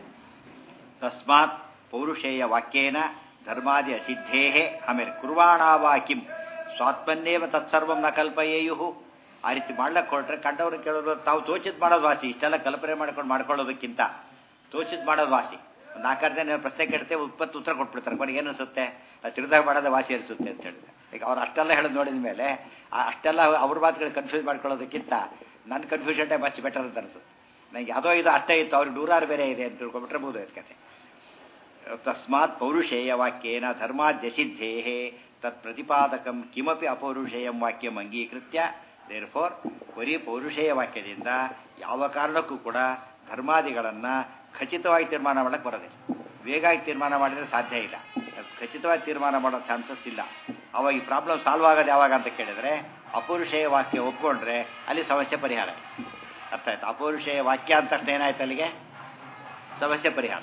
A: ತಸ್ಮಾತ್ ಪೌರುಷೇಯ ವಾಕ್ಯೇನ ಧರ್ಮಾದಿ ಅಸಿದ್ಧೇ ಆಮೇಲೆ ಕುರ್ವಾಣಾವಾ ಕಿಂ ಸ್ವಾತ್ಮನ್ನೇವ ತತ್ಸರ್ವಂ ನ ಕಲ್ಪಯೇಯು ಆ ರೀತಿ ಮಾಡ್ಲಕ್ಕೆ ಹೊರಟ್ರೆ ಕಂಡವ್ರು ಕೇಳೋರು ತಾವು ತೋಚಿದ್ ಮಾಡೋದು ವಾಸಿ ಇಷ್ಟೆಲ್ಲ ಕಲ್ಪನೆ ಮಾಡ್ಕೊಂಡು ಮಾಡ್ಕೊಳ್ಳೋದಕ್ಕಿಂತ ತೋಚಿದ್ ಮಾಡೋದು ವಾಸಿ ಒಂದು ನಾಲ್ಕಾರು ಜನ ಪ್ರಶ್ನೆ ಕೇಳ್ತೇವೆ ಉತ್ಪತ್ತಿ ಉತ್ತರ ಕೊಟ್ಬಿಡ್ತಾರೆ ಕೊನೆಗೆ ಏನು ಅನಿಸುತ್ತೆ ಅದು ತಿಳಿದಾಗ ಮಾಡೋದೇ ವಾಸಿ ಅನಿಸುತ್ತೆ ಅಂತ ಹೇಳಿದ್ರೆ ಈಗ ಅವ್ರು ಅಷ್ಟೆಲ್ಲ ಹೇಳೋದು ನೋಡಿದ ಮೇಲೆ ಆ ಅಷ್ಟೆಲ್ಲ ಅವ್ರ ಮಾತುಗಳು ಕನ್ಫ್ಯೂಸ್ ಮಾಡ್ಕೊಳ್ಳೋದಕ್ಕಿಂತ ನನ್ನ ಕನ್ಫ್ಯೂಷನ್ನೇ ಮಚ್ ಬೆಟರ್ ಅಂತ ಅನಿಸುತ್ತೆ ನನಗೆ ಯಾವುದೋ ಇದು ಅಷ್ಟೇ ಇತ್ತು ಅವ್ರಿಗೆ ನೂರಾರು ಬೇರೆ ಇದೆ ಅಂತ ತಿಳ್ಕೊಂಬಿಟ್ರೆ ಬೋದು ಕತೆ ತಸ್ಮಾತ್ ಪೌರುಷೇಯ ವಾಕ್ಯೇನ ಧರ್ಮಾದ್ಯಸಿದ್ಧೇ ತತ್ ಪ್ರತಿಪಾದಕಂ ಕಿಮಪಿ ಅಪೌರುಷೇಯಂ ವಾಕ್ಯಂ ಅಂಗೀಕೃತ್ಯ ದೇರ್ ಫೋರ್ ಬರೀ ಪೌರುಷೇಯ ವಾಕ್ಯದಿಂದ ಯಾವ ಕಾರಣಕ್ಕೂ ಕೂಡ ಧರ್ಮಾದಿಗಳನ್ನು ಖಚಿತವಾಗಿ ತೀರ್ಮಾನ ಮಾಡಕ್ಕೆ ಬರೋದಿಲ್ಲ ವೇಗಾಗಿ ತೀರ್ಮಾನ ಮಾಡಿದರೆ ಸಾಧ್ಯ ಇಲ್ಲ ಖಚಿತವಾಗಿ ತೀರ್ಮಾನ ಮಾಡೋ ಚಾನ್ಸಸ್ ಇಲ್ಲ ಅವಾಗ ಈ ಪ್ರಾಬ್ಲಮ್ ಸಾಲ್ವ್ ಆಗೋದು ಯಾವಾಗ ಅಂತ ಕೇಳಿದ್ರೆ ಅಪೌರುಷೇಯ ವಾಕ್ಯ ಒಪ್ಕೊಂಡ್ರೆ ಅಲ್ಲಿ ಸಮಸ್ಯೆ ಪರಿಹಾರ ಅರ್ಥ ಆಯ್ತು ಅಪೌರುಷೇಯ ವಾಕ್ಯ ಅಂತ ತಕ್ಷಣ ಏನಾಯ್ತು ಅಲ್ಲಿಗೆ ಸಮಸ್ಯೆ ಪರಿಹಾರ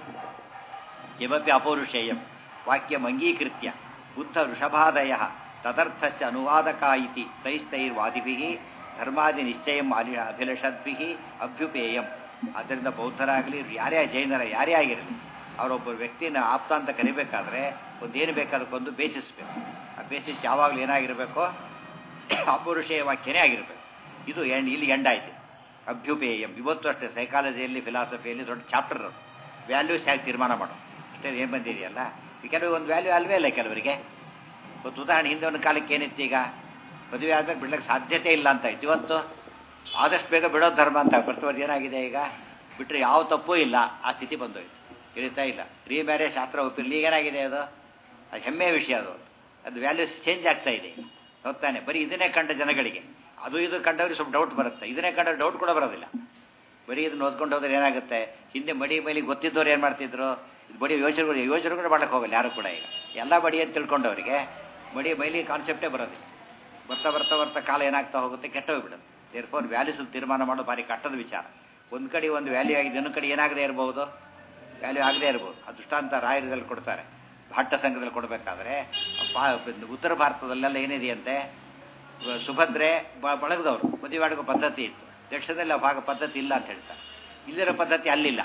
A: ಕಿಮಪಿ ಅಪೌರುಷೇಯಂ ವಾಕ್ಯಂ ಅಂಗೀಕೃತ್ಯ ಬುದ್ಧ ವೃಷಭಾದಯ ತದರ್ಥಸ್ಯ ಅನುವಾದಕ ಇತಿ ತೈಸ್ತೈರ್ವಾದಿಭಿಃ ಧರ್ಮಾದಿ ನಿಶ್ಚಯಂ ಅಲಿ ಅಭಿಲಷದ್ಭಿಃ ಅಭ್ಯುಪೇಯಂ ಆದ್ದರಿಂದ ಬೌದ್ಧರಾಗಲಿ ಯಾರೇ ಜೈನರ ಯಾರೇ ಆಗಿರಲಿ ಅವರೊಬ್ಬ ವ್ಯಕ್ತಿನ ಆಪ್ತ ಅಂತ ಕರಿಬೇಕಾದ್ರೆ ಒಂದೇನು ಬೇಕಾದಕ್ಕೊಂದು ಬೇಸಿಸ್ ಬೇಕು ಆ ಬೇಸಿಸ್ ಯಾವಾಗಲೂ ಏನಾಗಿರಬೇಕು ಅಪೌರುಷೇಯ ವಾಕ್ಯನೇ ಆಗಿರಬೇಕು ಇದು ಎಂಡ್ ಇಲ್ಲಿ ಎಂಡ್ ಆಯ್ತು ಅಭ್ಯುಪೇಯಂ ಇವತ್ತು ಅಷ್ಟೇ ಸೈಕಾಲಜಿಯಲ್ಲಿ ಫಿಲಾಸಫಿಯಲ್ಲಿ ದೊಡ್ಡ ಚಾಪ್ಟರ್ ಅದು ವ್ಯಾಲ್ಯೂಸ್ ಹೇಗೆ ತೀರ್ಮಾನ ಮಾಡೋದು ಅಷ್ಟೇ ಏನು ಬಂದಿದೆಯಲ್ಲ ಈ ಕೆಲವು ಒಂದು ವ್ಯಾಲ್ಯೂ ಅಲ್ವೇ ಇಲ್ಲ ಕೆಲವರಿಗೆ ಇವತ್ತು ಉದಾಹರಣೆ ಹಿಂದೆ ಒಂದು ಕಾಲಕ್ಕೆ ಏನಿತ್ತು ಈಗ ಮದುವೆ ಆದ್ಮೇಲೆ ಬಿಡ್ಲಿಕ್ಕೆ ಸಾಧ್ಯತೆ ಇಲ್ಲ ಅಂತ ಇತ್ತು ಇವತ್ತು ಆದಷ್ಟು ಬೇಗ ಬಿಡೋದು ಧರ್ಮ ಅಂತ ಬರ್ತವರ್ದು ಏನಾಗಿದೆ ಈಗ ಬಿಟ್ಟರೆ ಯಾವ ತಪ್ಪೂ ಇಲ್ಲ ಆ ಸ್ಥಿತಿ ಬಂದೋಯ್ತು ತಿಳಿತಾ ಇಲ್ಲ ರೀ ಮ್ಯಾರೇಜ್ ಶಾಸ್ತ್ರ ಒಪ್ಪಿರಲಿ ಈಗ ಏನಾಗಿದೆ ಅದು ಅದು ಹೆಮ್ಮೆಯ ವಿಷಯ ಅದು ಅದು ವ್ಯಾಲ್ಯೂಸ್ ಚೇಂಜ್ ಆಗ್ತಾ ಇದೆ ಈಗ ಹೊತ್ತಾನೆ ಬರೀ ಇದನ್ನೇ ಕಂಡ ಜನಗಳಿಗೆ ಅದು ಇದು ಕಂಡವ್ರಿಗೆ ಸ್ವಲ್ಪ ಡೌಟ್ ಬರುತ್ತೆ ಇದನ್ನೇ ಕಂಡ ಡೌಟ್ ಕೂಡ ಬರೋದಿಲ್ಲ ಬರೀ ಇದನ್ನ ಓದ್ಕೊಂಡು ಹೋದ್ರೆ ಏನಾಗುತ್ತೆ ಹಿಂದೆ ಮಡಿ ಮೇಲೆ ಗೊತ್ತಿದ್ದವ್ರು ಏನು ಮಾಡ್ತಿದ್ರು ಇದು ಬಡಿ ಯೋಚನೆಗಳು ಯೋಚನೆಗಳು ಮಾಡಕ್ಕೆ ಹೋಗಲ್ಲ ಯಾರು ಕೂಡ ಈಗ ಎಲ್ಲ ಬಡಿ ಅಂತ ತಿಳ್ಕೊಂಡವರಿಗೆ ಮಡಿ ಮೈಲಿ ಕಾನ್ಸೆಪ್ಟೇ ಬರೋದಿಲ್ಲ ಬರ್ತಾ ಬರ್ತಾ ಬರ್ತಾ ಕಾಲ ಏನಾಗ್ತಾ ಹೋಗುತ್ತೆ ಕೆಟ್ಟ ಹೋಗ್ಬಿಡುತ್ತೆ ದೇರ್ ಫೋರ್ ವ್ಯಾಲ್ಯೂಸ್ ತಿರ್ಮಾನ ಮಾಡೋದು ಭಾರಿ ಕಟ್ಟದ ವಿಚಾರ ಒಂದು ಕಡೆ ಒಂದು ವ್ಯಾಲ್ಯೂ ಆಗಿದೆ ಇನ್ನೊಂದು ಕಡೆ ಏನಾಗದೇ ಇರ್ಬೋದು ವ್ಯಾಲ್ಯೂ ಆಗದೇ ಇರ್ಬೋದು ಆ ದೃಷ್ಟಾಂತ ರಾಯರದಲ್ಲಿ ಕೊಡ್ತಾರೆ ಭಾಟ್ಟ ಸಂಘದಲ್ಲಿ ಕೊಡಬೇಕಾದ್ರೆ ಉತ್ತರ ಭಾರತದಲ್ಲೆಲ್ಲ ಏನಿದೆಯಂತೆ ಸುಭದ್ರೆ ಬ- ಬಳಗದವರು ಮದುವೆ ಆಡುವ ಪದ್ಧತಿ ಇತ್ತು ದಕ್ಷಿಣದಲ್ಲಿ ಆ ಭಾಗ ಪದ್ಧತಿ ಇಲ್ಲ ಅಂತ ಹೇಳ್ತಾರೆ ಇಲ್ಲಿರೋ ಪದ್ಧತಿ ಅಲ್ಲಿಲ್ಲ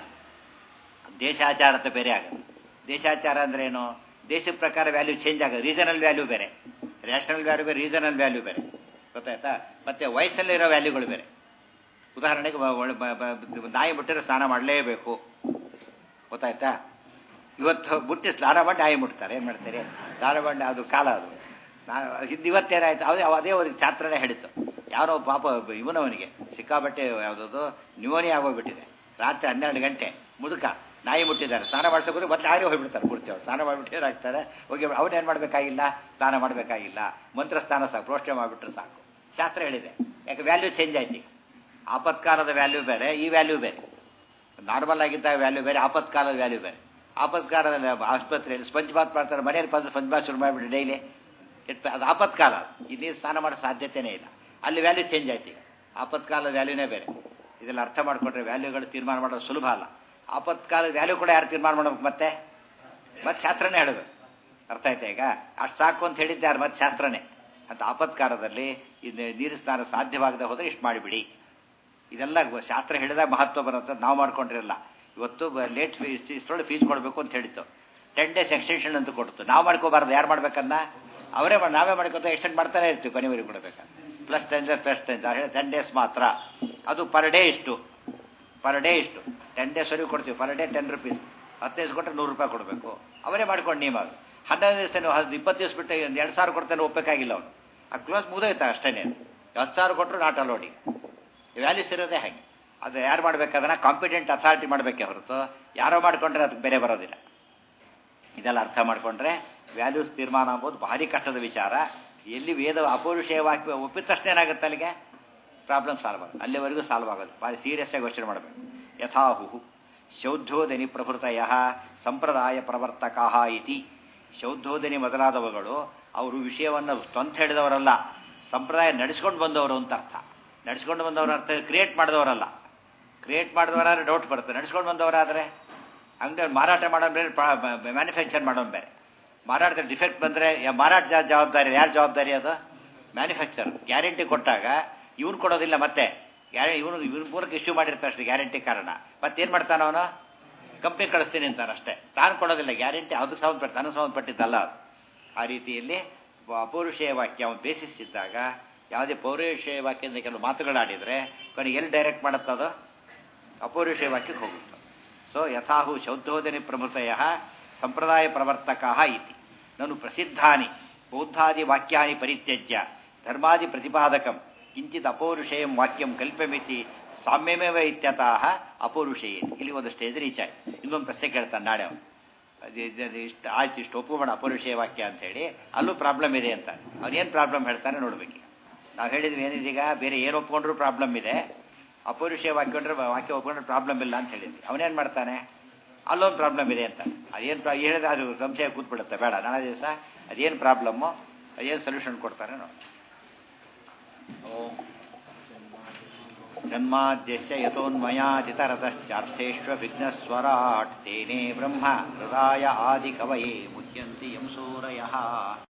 A: ದೇಶಾಚಾರ ಅಂತ ಬೇರೆ ಆಗುತ್ತೆ ದೇಶಾಚಾರ ಅಂದ್ರೆ ಏನು ದೇಶದ ಪ್ರಕಾರ ವ್ಯಾಲ್ಯೂ ಚೇಂಜ್ ಆಗೋದು ರೀಜನಲ್ ವ್ಯಾಲ್ಯೂ ಬೇರೆ ನ್ಯಾಷನಲ್ ವ್ಯಾಲ್ಯೂ ಬೇರೆ ರೀಜನಲ್ ವ್ಯಾಲ್ಯೂ ಬೇರೆ ಗೊತ್ತಾಯ್ತಾ ಮತ್ತೆ ವಯಸ್ಸಲ್ಲಿರೋ ವ್ಯಾಲ್ಯೂಗಳು ಬೇರೆ ಉದಾಹರಣೆಗೆ ಬ- ಒಳ- ಬ- ಬ- ನಾಯಿ ಬಿಟ್ಟರೆ ಸ್ನಾನ ಮಾಡಲೇಬೇಕು ಗೊತ್ತಾಯ್ತಾ ಇವತ್ತು ಬುಟ್ಟಿ ಸ್ನಾನ ಮಾಡಿ ನಾಯಿ ಮುಟ್ತಾರೆ ಏನು ಮಾಡ್ತಾರೆ ಸ್ನಾನ ಮಾಡಿ ಅದು ಕಾಲ ಅದು ನಾನು ಹಿಂದೆ ಇವತ್ತೇನಾಯ್ತು ಅದೇ ಅದೇ ಅವ್ರಿಗೆ ಛಾತ್ರನೇ ಹೇಳಿತ್ತು ಯಾರೋ ಪಾಪ ಇವನವನಿಗೆ ಸಿಕ್ಕಾಬಟ್ಟೆ ಯಾವುದದು ನ್ಯೂಮೋನಿಯಾ ಆಗೋಗ್ಬಿಟ್ಟಿದೆ ರಾತ್ರಿ ಹನ್ನೆರಡು ಗಂಟೆ ಮುದುಕ ನಾಯಿ ಮುಟ್ಟಿದ್ದಾರೆ ಸ್ನಾನ ಮಾಡ್ಸೋಕೆ ಮತ್ತೆ ಯಾರೇ ಹೋಗ್ಬಿಡ್ತಾರೆ ಪೂರ್ತಿ ಅವ್ರು ಸ್ನಾನ ಮಾಡಿಬಿಟ್ಟು ಏನಾಗ್ತಾರೆ ಹೋಗಿ ಅವ್ನು ಏನು ಮಾಡಬೇಕಾಗಿಲ್ಲ ಸ್ನಾನ ಮಾಡಬೇಕಾಗಿಲ್ಲ ಮಂತ್ರ ಸ್ನಾನ ಸಾಕು ಪ್ರೋಷ್ಠ ಮಾಡಿಬಿಟ್ರೆ ಸಾಕು ಶಾಸ್ತ್ರ ಹೇಳಿದೆ ಯಾಕೆ ವ್ಯಾಲ್ಯೂ ಚೇಂಜ್ ಆಯ್ತು ಈಗ ಆಪತ್ಕಾಲದ ವ್ಯಾಲ್ಯೂ ಬೇರೆ ಈ ವ್ಯಾಲ್ಯೂ ಬೇರೆ ನಾರ್ಮಲ್ ಆಗಿದ್ದಾಗ ವ್ಯಾಲ್ಯೂ ಬೇರೆ ಆಪತ್ಕಾಲದ ವ್ಯಾಲ್ಯೂ ಬೇರೆ ಆಪತ್ಕಾಲದ ಆಸ್ಪತ್ರೆಯಲ್ಲಿ ಸ್ಪಂಜ್ ಬಾತ್ ಮಾಡ್ತಾರೆ ಮನೆಯಲ್ಲಿ ಬಂದು ಸ್ಪಂಜ್ ಬಾತ್ ಶುರು ಮಾಡಿಬಿಟ್ಟು ಡೈಲಿ ಕೆಟ್ಟ ಅದು ಆಪತ್ಕಾಲ ಇಲ್ಲಿ ಸ್ನಾನ ಮಾಡೋ ಸಾಧ್ಯತೆನೇ ಇಲ್ಲ ಅಲ್ಲಿ ವ್ಯಾಲ್ಯೂ ಚೇಂಜ್ ಆಯ್ತು ಈಗ ಆಪತ್ಕಾಲ ವ್ಯಾಲ್ಯೂನೇ ಬೇರೆ ಇದೆಲ್ಲ ಅರ್ಥ ಮಾಡಿಕೊಂಡ್ರೆ ವ್ಯಾಲ್ಯೂಗಳು ತೀರ್ಮಾನ ಮಾಡೋದು ಸುಲಭ ಅಲ್ಲ ಆಪತ್ಕಾಲ ವ್ಯಾಲ್ಯೂ ಕೂಡ ಯಾರು ತೀರ್ಮಾನ ಮಾಡ್ಬೇಕು ಮತ್ತೆ ಮತ್ತೆ ಶಾಸ್ತ್ರನೇ ಹೇಳಬೇಕು ಅರ್ಥ ಆಯ್ತಾ ಈಗ ಅಷ್ಟು ಸಾಕು ಅಂತ ಹೇಳಿದ್ದೆ ಯಾರು ಮತ್ತೆ ಶಾಸ್ತ್ರನೇ ಅಂತ ಆಪತ್ಕಾಲದಲ್ಲಿ ಇದು ನೀರು ಸ್ನಾನ ಸಾಧ್ಯವಾಗದೆ ಹೋದರೆ ಇಷ್ಟು ಮಾಡಿಬಿಡಿ ಇದೆಲ್ಲ ಶಾಸ್ತ್ರ ಹೇಳಿದಾಗ ಮಹತ್ವ ಬರುತ್ತೆ ನಾವು ಮಾಡ್ಕೊಂಡಿರಲ್ಲ ಇವತ್ತು ಲೇಟ್ ಫೀಸ್ ಇಷ್ಟೊಳಗೆ ಫೀಸ್ ಕೊಡಬೇಕು ಅಂತ ಹೇಳಿತ್ತು ಟೆನ್ ಡೇಸ್ ಎಕ್ಸ್ಟೆನ್ಷನ್ ಅಂತ ಕೊಡ್ತು ನಾವು ಮಾಡ್ಕೋಬಾರ್ದು ಯಾರು ಮಾಡ್ಬೇಕನ್ನ ಅವರೇ ಮಾಡಿ ನಾವೇ ಮಾಡ್ಕೊತ ಎಕ್ಸ್ಟೆಂಡ್ ಮಾಡ್ತಾನೆ ಇರ್ತೀವಿ ಕೊನೆವರೆಗೆ ಕೊಡಬೇಕಂತ ಪ್ಲಸ್ ಟೆನ್ ಪ್ಲಸ್ ಟೆನ್ ಹೇಳಿ ಟೆನ್ ಡೇಸ್ ಮಾತ್ರ ಅದು ಪರ್ ಡೇ ಇಷ್ಟು ಪರ್ ಡೇ ಇಷ್ಟು ಟೆನ್ ಡೇಸ್ವರೆಗೂ ಕೊಡ್ತೀವಿ ಪರ್ ಡೇ ಟೆನ್ ರುಪೀಸ್ ಹತ್ತು ದಿವಸ ಕೊಟ್ಟರೆ ನೂರು ರೂಪಾಯಿ ಕೊಡಬೇಕು ಅವರೇ ಮಾಡ್ಕೊಂಡು ನೀವು ಅದು ಹನ್ನೊಂದು ದಿವಸ ನೀವು ಹತ್ತು ಇಪ್ಪತ್ತು ದಿವಸ ಬಿಟ್ಟು ಒಂದು ಎರಡು ಸಾವಿರ ಕೊಡ್ತಾನೆ ಒಪ್ಪಬೇಕಾಗಿಲ್ಲ ಅವನು ಆ ಕ್ಲೋಸ್ ಮುಗಿದೋಯ್ತಾ ಅಷ್ಟೇ ಹತ್ತು ಸಾವಿರ ಕೊಟ್ಟರು ನಾಟ್ ಅಲೋಡಿ ವ್ಯಾಲ್ಯೂಸ್ ಇರೋದೇ ಹಾಗೆ ಅದು ಯಾರು ಮಾಡ್ಬೇಕಾದ್ರೆ ಕಾಂಪಿಟೆಂಟ್ ಅಥಾರಿಟಿ ಮಾಡಬೇಕೇ ಹೊರತು ಯಾರೋ ಮಾಡ್ಕೊಂಡ್ರೆ ಅದಕ್ಕೆ ಬೆಲೆ ಬರೋದಿಲ್ಲ ಇದೆಲ್ಲ ಅರ್ಥ ಮಾಡಿಕೊಂಡ್ರೆ ವ್ಯಾಲ್ಯೂಸ್ ತೀರ್ಮಾನ ಅಂಬೋದು ಭಾರಿ ಕಷ್ಟದ ವಿಚಾರ ಎಲ್ಲಿ ವೇದ ಅಪೌರುಷೇಯ ವಾಕ್ಯ ಒಪ್ಪಿದ ತಕ್ಷಣ ಏನಾಗುತ್ತೆ ಅಲ್ಲಿಗೆ ಪ್ರಾಬ್ಲಮ್ ಸಾಲ್ವ್ ಆಗುತ್ತೆ ಅಲ್ಲಿವರೆಗೂ ಸಾಲ್ವ್ ಆಗೋದು ಭಾರಿ ಸೀರಿಯಸ್ ಆಗಿ ಯೋಚನೆ ಮಾಡಬೇಕು ಯಥಾಹು ಶೌದ್ಧೋದನಿ ಪ್ರಭೃತಯ ಸಂಪ್ರದಾಯ ಪ್ರವರ್ತಕ ಇತಿ ಶೌದ್ಧೋದನಿ ಮೊದಲಾದವುಗಳು ಅವರು ವಿಷಯವನ್ನು ಸ್ವಂತ ಹಿಡಿದವರಲ್ಲ ಸಂಪ್ರದಾಯ ನಡೆಸ್ಕೊಂಡು ಬಂದವರು ಅಂತ ಅರ್ಥ ನಡೆಸ್ಕೊಂಡು ಬಂದವರ ಅರ್ಥ ಕ್ರಿಯೇಟ್ ಮಾಡಿದವರಲ್ಲ ಕ್ರಿಯೇಟ್ ಮಾಡಿದವರಾದ್ರೆ ಡೌಟ್ ಬರುತ್ತೆ ನಡೆಸ್ಕೊಂಡು ಬಂದವರಾದರೆ ಅಂಗಡಿ ಮಾರಾಟ ಮಾಡೋದು ಬೇರೆ ಮ್ಯಾನುಫ್ಯಾಕ್ಚರ್ ಮಾಡೋದು ಬೇರೆ ಮಾರಾಟದಲ್ಲಿ ಡಿಫೆಕ್ಟ್ ಬಂದರೆ ಮಾರಾಟ ಜವಾಬ್ದಾರಿ ಯಾರು ಜವಾಬ್ದಾರಿ ಅದು ಮ್ಯಾನುಫ್ಯಾಕ್ಚರ್ ಗ್ಯಾರಂಟಿ ಕೊಟ್ಟಾಗ ಇವ್ನು ಕೊಡೋದಿಲ್ಲ ಮತ್ತೆ ಗ್ಯಾರ ಇವನು ಇವ್ರ ಮೂಲಕ ಇಶ್ಯೂ ಮಾಡಿರ್ತಾರೆ ಅಷ್ಟೇ ಗ್ಯಾರಂಟಿ ಕಾರಣ ಮತ್ತೇನು ಮಾಡ್ತಾನೆ ಅವನು ಕಂಪ್ನಿ ಕಳಿಸ್ತೀನಿ ಅಂತಾನೆ ಅಷ್ಟೇ ತಾನು ಕೊಡೋದಿಲ್ಲ ಗ್ಯಾರಂಟಿ ಅದಕ್ಕೆ ಸಂಬಂಧಪಟ್ಟ ತನಗೆ ಸಂಬಂಧಪಟ್ಟಿದ್ದಲ್ಲ ಅದು ಆ ರೀತಿಯಲ್ಲಿ ಅಪೌರುಷೇಯ ವಾಕ್ಯ ಅವನು ಬೇಸಿಸ್ ಇದ್ದಾಗ ಯಾವುದೇ ಪೌರುಷೇಯ ವಾಕ್ಯದಿಂದ ಕೆಲವು ಮಾತುಗಳಾಡಿದರೆ ಕೊನೆಗೆ ಎಲ್ಲಿ ಡೈರೆಕ್ಟ್ ಮಾಡುತ್ತದೋ ಅಪೌರುಷೇಯ ವಾಕ್ಯಕ್ಕೆ ಹೋಗುತ್ತೆ ಸೊ ಯಥಾಹು ಶೌದ್ಧೋದನಿ ಪ್ರಭೃತಯ ಸಂಪ್ರದಾಯ ಪ್ರವರ್ತಕ ಇತಿ ನಾನು ಪ್ರಸಿದ್ಧಾನಿ ಬೌದ್ಧಾದಿ ವಾಕ್ಯಾನಿ ಪರಿತ್ಯಜ್ಯ ಧರ್ಮಾದಿ ಪ್ರತಿಪಾದಕಂ ಕಿಂಚಿತ್ ಅಪೌರುಷೇಯಂ ವಾಕ್ಯಂ ಕಲ್ಪಮಿತಿ ಸಾಮ್ಯಮೇವ ಇತ್ಯತಃ ಅಪೌರುಷೇಯ ಇಲ್ಲಿ ಒಂದು ಸ್ಟೇಜ್ ರೀಚ್ ಆಯ್ತು ಇನ್ನೊಂದು ಪ್ರಶ್ನೆ ಕೇಳ್ತಾನೆ ನಾಳೆ ಅವನು ಇಷ್ಟು ಆಯ್ತು ಇಷ್ಟು ಒಪ್ಪುಬೇಡ ಅಪೌರುಷೇಯ ವಾಕ್ಯ ಅಂತ ಹೇಳಿ ಅಲ್ಲೂ ಪ್ರಾಬ್ಲಮ್ ಇದೆ ಅಂತ ಅವನೇನು ಪ್ರಾಬ್ಲಮ್ ಹೇಳ್ತಾನೆ ನೋಡ್ಬೇಕು ನಾವು ಹೇಳಿದ್ವಿ ಏನಿದೀಗ ಬೇರೆ ಏನು ಒಪ್ಕೊಂಡ್ರು ಪ್ರಾಬ್ಲಮ್ ಇದೆ ಅಪೌರುಷೇಯ ವಾಕ್ಯ ಅಂದ್ರೆ ವಾಕ್ಯ ಒಪ್ಕೊಂಡ್ರೆ ಪ್ರಾಬ್ಲಮ್ ಇಲ್ಲ ಅಂತ ಹೇಳಿದ್ವಿ ಅವನೇನು ಮಾಡ್ತಾನೆ ಅಲ್ಲೊಂದು ಪ್ರಾಬ್ಲಮ್ ಇದೆ ಅಂತ ಅದೇನು ಪ್ರಾ ಹೇಳಿದ್ರೆ ಅದು ಸಂಶಯ ಕೂತ್ಬಿಡುತ್ತೆ ಬೇಡ ನಾಳೆ ದಿವಸ ಅದೇನು ಪ್ರಾಬ್ಲಮ್ಮು ಅದೇನು ಸೊಲ್ಯೂಷನ್ ಕೊಡ್ತಾರೆ ನೋಡಿ ಓಂ ಜನ್ಮಾದ್ಯಸ್ಯ ಯತೋನ್ಮಯಾದಿತರತಶ್ಚಾರ್ಥೇष्वभिघ्नस्वराट् तेने ब्रह्म हृदाय आदिकवये मुह्यन्ति यं सूरयः